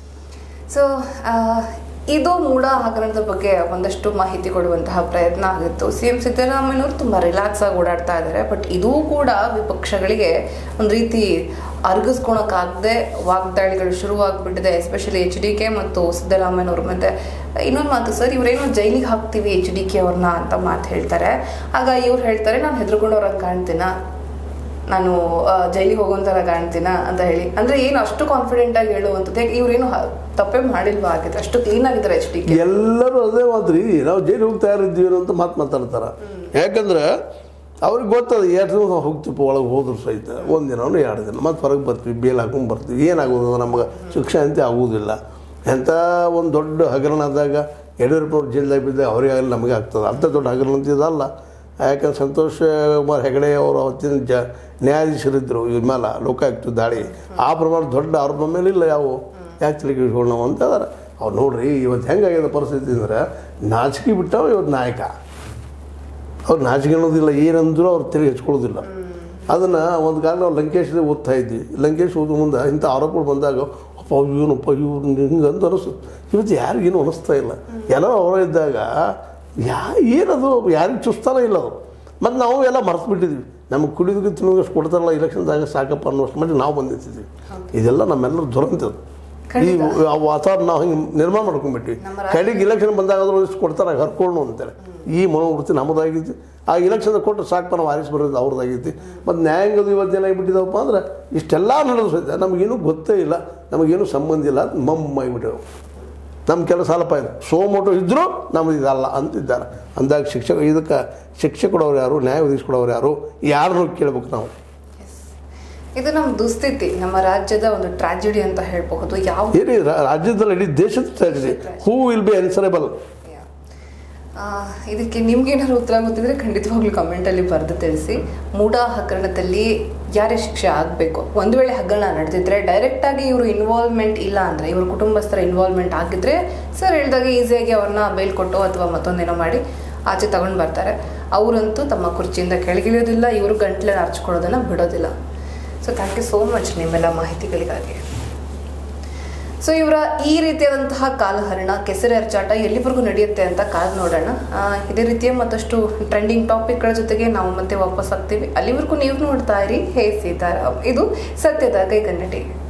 Speaker 1: ಸೊ ಇದು ಮೂಢ ಹಗರಣದ ಬಗ್ಗೆ ಒಂದಷ್ಟು ಮಾಹಿತಿ ಕೊಡುವಂತಹ ಪ್ರಯತ್ನ ಆಗಿತ್ತು ಸಿ ಎಂ ಸಿದ್ದರಾಮಯ್ಯನವರು ತುಂಬ ರಿಲ್ಯಾಕ್ಸ್ ಆಗಿ ಓಡಾಡ್ತಾ ಇದ್ದಾರೆ ಬಟ್ ಇದೂ ಕೂಡ ವಿಪಕ್ಷಗಳಿಗೆ ಒಂದು ರೀತಿ ಅರ್ಗಿಸ್ಕೊಳಕ್ಕಾಗದೆ ವಾಗ್ದಾಳಿಗಳು ಶುರುವಾಗ್ಬಿಟ್ಟಿದೆ ಎಸ್ಪೆಷಲಿ ಎಚ್ ಡಿ ಕೆ ಮತ್ತು ಸಿದ್ದರಾಮಯ್ಯನವ್ರ ಮತ್ತೆ ಇನ್ನೊಂದು ಮಾತು ಸರ್ ಇವರೇನೋ ಜೈಲಿಗೆ ಹಾಕ್ತೀವಿ ಎಚ್ ಡಿ ಕೆ ಅವ್ರನ್ನ ಅಂತ ಮಾತು ಹೇಳ್ತಾರೆ ಆಗ ಇವ್ರು ಹೇಳ್ತಾರೆ ನಾನು ಹೆದರ್ಕೊಂಡವ್ರಂಗೆ ಕಾಣ್ತೀನ ನಾನು ಆ, ಜೈಲಿಗೆ ಹೋಗುವಂತರ ಕಾಣ್ತೀನ ಅಂತ ಹೇಳಿ ಅಂದ್ರೆ ಏನು ಅಷ್ಟು ಕಾನ್ಫಿಡೆಂಟ್ ಆಗಿ ಹೇಳುವಂಥದ್ದು ಯಾಕೆ ಇವ್ರೇನು ಹ- ತಪ್ಪೇ ಮಾಡಿಲ್ವಾ ಆಗಿದ್ರೆ ಅಷ್ಟು ಕ್ಲೀನ್ ಆಗಿದ್ದಾರೆ ಎಚ್ ಡಿ ಕೆ
Speaker 2: ಎಲ್ಲರೂ ಅದೇ ಮಾತ್ರಿ ನಾವು ಜೈಲು ಹೋಗ್ತಾ ಇರಿದ್ದೀವಿ ಅಂತ ಮಾತು ಮಾತಾಡ್ತಾರೆ ಯಾಕಂದ್ರೆ ಅವ್ರಿಗೆ ಗೊತ್ತದ ಎರಡು ದಿನ ನಾವು ಹೋಗ್ತೀವಿ ಒಳಗೆ ಹೋದ್ರು ಸಹಿತ ಒಂದು ದಿನ ಎರಡು ದಿನ ಮತ್ತೆ ಹೊರಗೆ ಬರ್ತೀವಿ ಬೇಲ್ ಹಾಕೊಂಡು ಬರ್ತೀವಿ ಏನಾಗೋದು ನಮಗೆ ಶಿಕ್ಷೆ ಅಂತ ಆಗುವುದಿಲ್ಲ ಎಂಥ ಒಂದು ದೊಡ್ಡ ಹಗರಣ ಆದಾಗ ಯಡಿಯೂರಪ್ಪನವ್ರು ಜೈಲ್ದಾಗ ಬಿದ್ದಾಗ ಅವ್ರಿಗೆ ಆಗಲಿ ನಮಗೆ ಆಗ್ತದೆ ಅಂಥ ದೊಡ್ಡ ಹಗರಣ ಅಂತ ಇದಲ್ಲ ಯಾಕಂದ್ರೆ ಸಂತೋಷ್ ಕುಮಾರ್ ಹೆಗಡೆ ಅವರು ಅವತ್ತಿನ ಜ ನ್ಯಾಯಾಧೀಶರಿದ್ದರು ಇವ್ರ ಮೇಲೆ ಲೋಕಾಯುಕ್ತ ದಾಳಿ ಆ ಪ್ರಮಾಣ ದೊಡ್ಡ ಆರೋಪ ಮೇಲೆ ಇಲ್ಲ ಯಾವ ಯಾಕೆ ತಲೆಗೆ ನಾವು ಅಂತ ಅದಾರ ಅವ್ರು ನೋಡ್ರಿ ಇವತ್ತು ಹೆಂಗಾಗ್ಯದ ಪರಿಸ್ಥಿತಿ ಅಂದ್ರೆ ನಾಚಿಕೆ ಬಿಟ್ಟವ ಇವತ್ತು ನಾಯಕ ಅವ್ರು ನಾಚಿಕೆ ಅನ್ನೋದಿಲ್ಲ ಏನಂದ್ರೂ ಅವ್ರು ತಲೆಗೆ ಹಚ್ಕೊಳ್ಳೋದಿಲ್ಲ ಅದನ್ನು ಒಂದು ಕಾಲ ನಾವು ಲಂಕೇಶ್ದೇ ಓದ್ತಾ ಇದ್ವಿ ಲಂಕೇಶ್ ಓದೋ ಮುಂದೆ ಇಂಥ ಆರೋಪಗಳು ಬಂದಾಗ ಅಪ್ಪ ಇವನಪ್ಪ ಇವ್ರು ಹಿಂಗೆ ಅಂತ ಅನಿಸುತ್ತೆ ಇವತ್ತು ಯಾರಿಗೇನು ಅನಿಸ್ತಾ ಇಲ್ಲ ಏನೋ ಅವರ ಇದ್ದಾಗ ಯಾ ಏನದು ಯಾರಿಗೂ ಚುಸ್ತಾನ ಇಲ್ಲ ಅದು ಮತ್ತು ನಾವು ಎಲ್ಲ ಮರ್ತು ಬಿಟ್ಟಿದ್ವಿ ನಮಗೆ ಕುಡಿಯೋದಕ್ಕೆ ತಿನ್ನೋದಷ್ಟು ಕೊಡ್ತಾರಲ್ಲ ಇಲೆಕ್ಷನ್ದಾಗ ಸಾಕಪ್ಪ ಅನ್ನೋಷ್ಟು ಮಟ್ಟಿಗೆ ನಾವು ಬಂದಿರ್ತಿದ್ವಿ ಇದೆಲ್ಲ ನಮ್ಮೆಲ್ಲರ ದುರಂತ ಅದು. ಈ ಆ ವಾತಾವರಣ ನಾವು ಹಿಂಗೆ ನಿರ್ಮಾಣ ಮಾಡ್ಕೊಂಡ್ಬಿಟ್ವಿ
Speaker 1: ನಮ್ಮ
Speaker 2: ಕಡೆಗೆ ಇಲೆಕ್ಷನ್ ಬಂದಾಗಾದ್ರೂ ಇಷ್ಟು ಕೊಡ್ತಾರೆ ಹರ್ಕೊಂಡು ಅಂತಾರೆ ಈ ಮನೋವೃತ್ತಿ ನಮ್ಮದಾಗೈತಿ ಆ ಇಲೆಕ್ಷನ್ ಕೊಟ್ಟು ಸಾಕು ನಾವು ವಾರಿಸ್ ಬರೋದು ಅವ್ರದ್ದಾಗೈತಿ ಮತ್ತು ನ್ಯಾಯಾಂಗದ ಇವತ್ತು ಏನಾಗಿಬಿಟ್ಟಿದವಪ್ಪ ಅಂದ್ರೆ ಇಷ್ಟೆಲ್ಲ ನಡೆದು ಸಹಿತ ನಮಗೇನು ಗೊತ್ತೇ ಇಲ್ಲ ನಮಗೇನು ಸಂಬಂಧ ಇಲ್ಲ ಅಂತ ಮಮ್ಮಾಗಿಬಿಟ್ಟೆವು ನಮ್ಮ ಕೆಲಸ ಅಲ್ಲಪ್ಪ ಇದು ಸೋಮೋಟು ಇದ್ದರೂ ನಮ್ಮದು ಇದಲ್ಲ ಅಂತಿದ್ದಾರೆ ಅಂದಾಗ ಶಿಕ್ಷಕ ಇದಕ್ಕೆ ಶಿಕ್ಷೆ ಕೊಡೋರು ಯಾರು ನ್ಯಾಯ ಒದಗಿಸ್ಕೊಡೋರು ಯಾರು ಯಾರನ್ನು ಕೇಳ್ಬೇಕು ನಾವು
Speaker 1: ಇದು ನಮ್ಮ ದುಸ್ಥಿತಿ ನಮ್ಮ ರಾಜ್ಯದ ಒಂದು ಟ್ರಾಜಿಡಿ ಅಂತ ಹೇಳಬಹುದು ಯಾವ
Speaker 2: ಏನೇ ರಾ- ರಾಜ್ಯದಲ್ಲಿ ಇಡೀ ದೇಶದ tragedy who will be answerable
Speaker 1: ಆ, ಇದಕ್ಕೆ ನಿಮ್ಗೇನಾದ್ರು ಉತ್ತರ ಗೊತ್ತಿದ್ರೆ ಖಂಡಿತವಾಗ್ಲೂ ಕಮೆಂಟಲ್ಲಿ ಬರೆದು ತಿಳಿಸಿ ಮೂಢ ಹಗರಣದಲ್ಲಿ ಯಾರೇ ಶಿಕ್ಷೆ ಆಗಬೇಕು ಒಂದು ವೇಳೆ ಹಗರಣ ನಡೆದಿದ್ರೆ ಡೈರೆಕ್ಟಾಗಿ ಇವರು ಇನ್ವಾಲ್ವ್ಮೆಂಟ್ ಇಲ್ಲ ಅಂದರೆ ಇವ್ರ ಕುಟುಂಬಸ್ಥರ ಇನ್ವಾಲ್ವ್ಮೆಂಟ್ ಆಗಿದ್ರೆ ಸರ್ ಹೇಳಿದಾಗ ಈಸಿಯಾಗಿ ಅವ್ರನ್ನ ಬೇಲ್ ಕೊಟ್ಟು ಅಥವಾ ಮತ್ತೊಂದೇನೋ ಮಾಡಿ ಆಚೆ ತಗೊಂಡು ಬರ್ತಾರೆ ಅವರಂತೂ ತಮ್ಮ ಕುರ್ಚಿಯಿಂದ ಕೆಳಗಿಳಿಯೋದಿಲ್ಲ ಇವರು ಗಂಟ್ಲೆ ಹರ್ಚ್ಕೊಳ್ಳೋದನ್ನು ಬಿಡೋದಿಲ್ಲ so thank you so much ನಿಮ್ಮೆಲ್ಲ ಮಾಹಿತಿಗಳಿಗಾಗಿ ಸೊ ಇವರ ಈ ರೀತಿಯಾದಂತಹ ಕಾಲಹರಣ ಕೆಸರೆ ಅರ್ಚಾಟ ಎಲ್ಲಿವರೆಗೂ ನಡೆಯುತ್ತೆ ಅಂತ ಕಾದು ನೋಡೋಣ ಆ, ಇದೇ ರೀತಿಯ ಮತ್ತಷ್ಟು ಟ್ರೆಂಡಿಂಗ್ ಟಾಪಿಕ್ಗಳ ಜೊತೆಗೆ ನಾವು ಮತ್ತೆ ವಾಪಸ್ ಆಗ್ತೀವಿ ಅಲ್ಲಿವರೆಗೂ ನೀವು ನೋಡ್ತಾ ಇರಿ ಹೇ ಸೀತಾರಾಮ್ ಇದು ಸತ್ಯದ ಕೈಗನ್ನಡಿ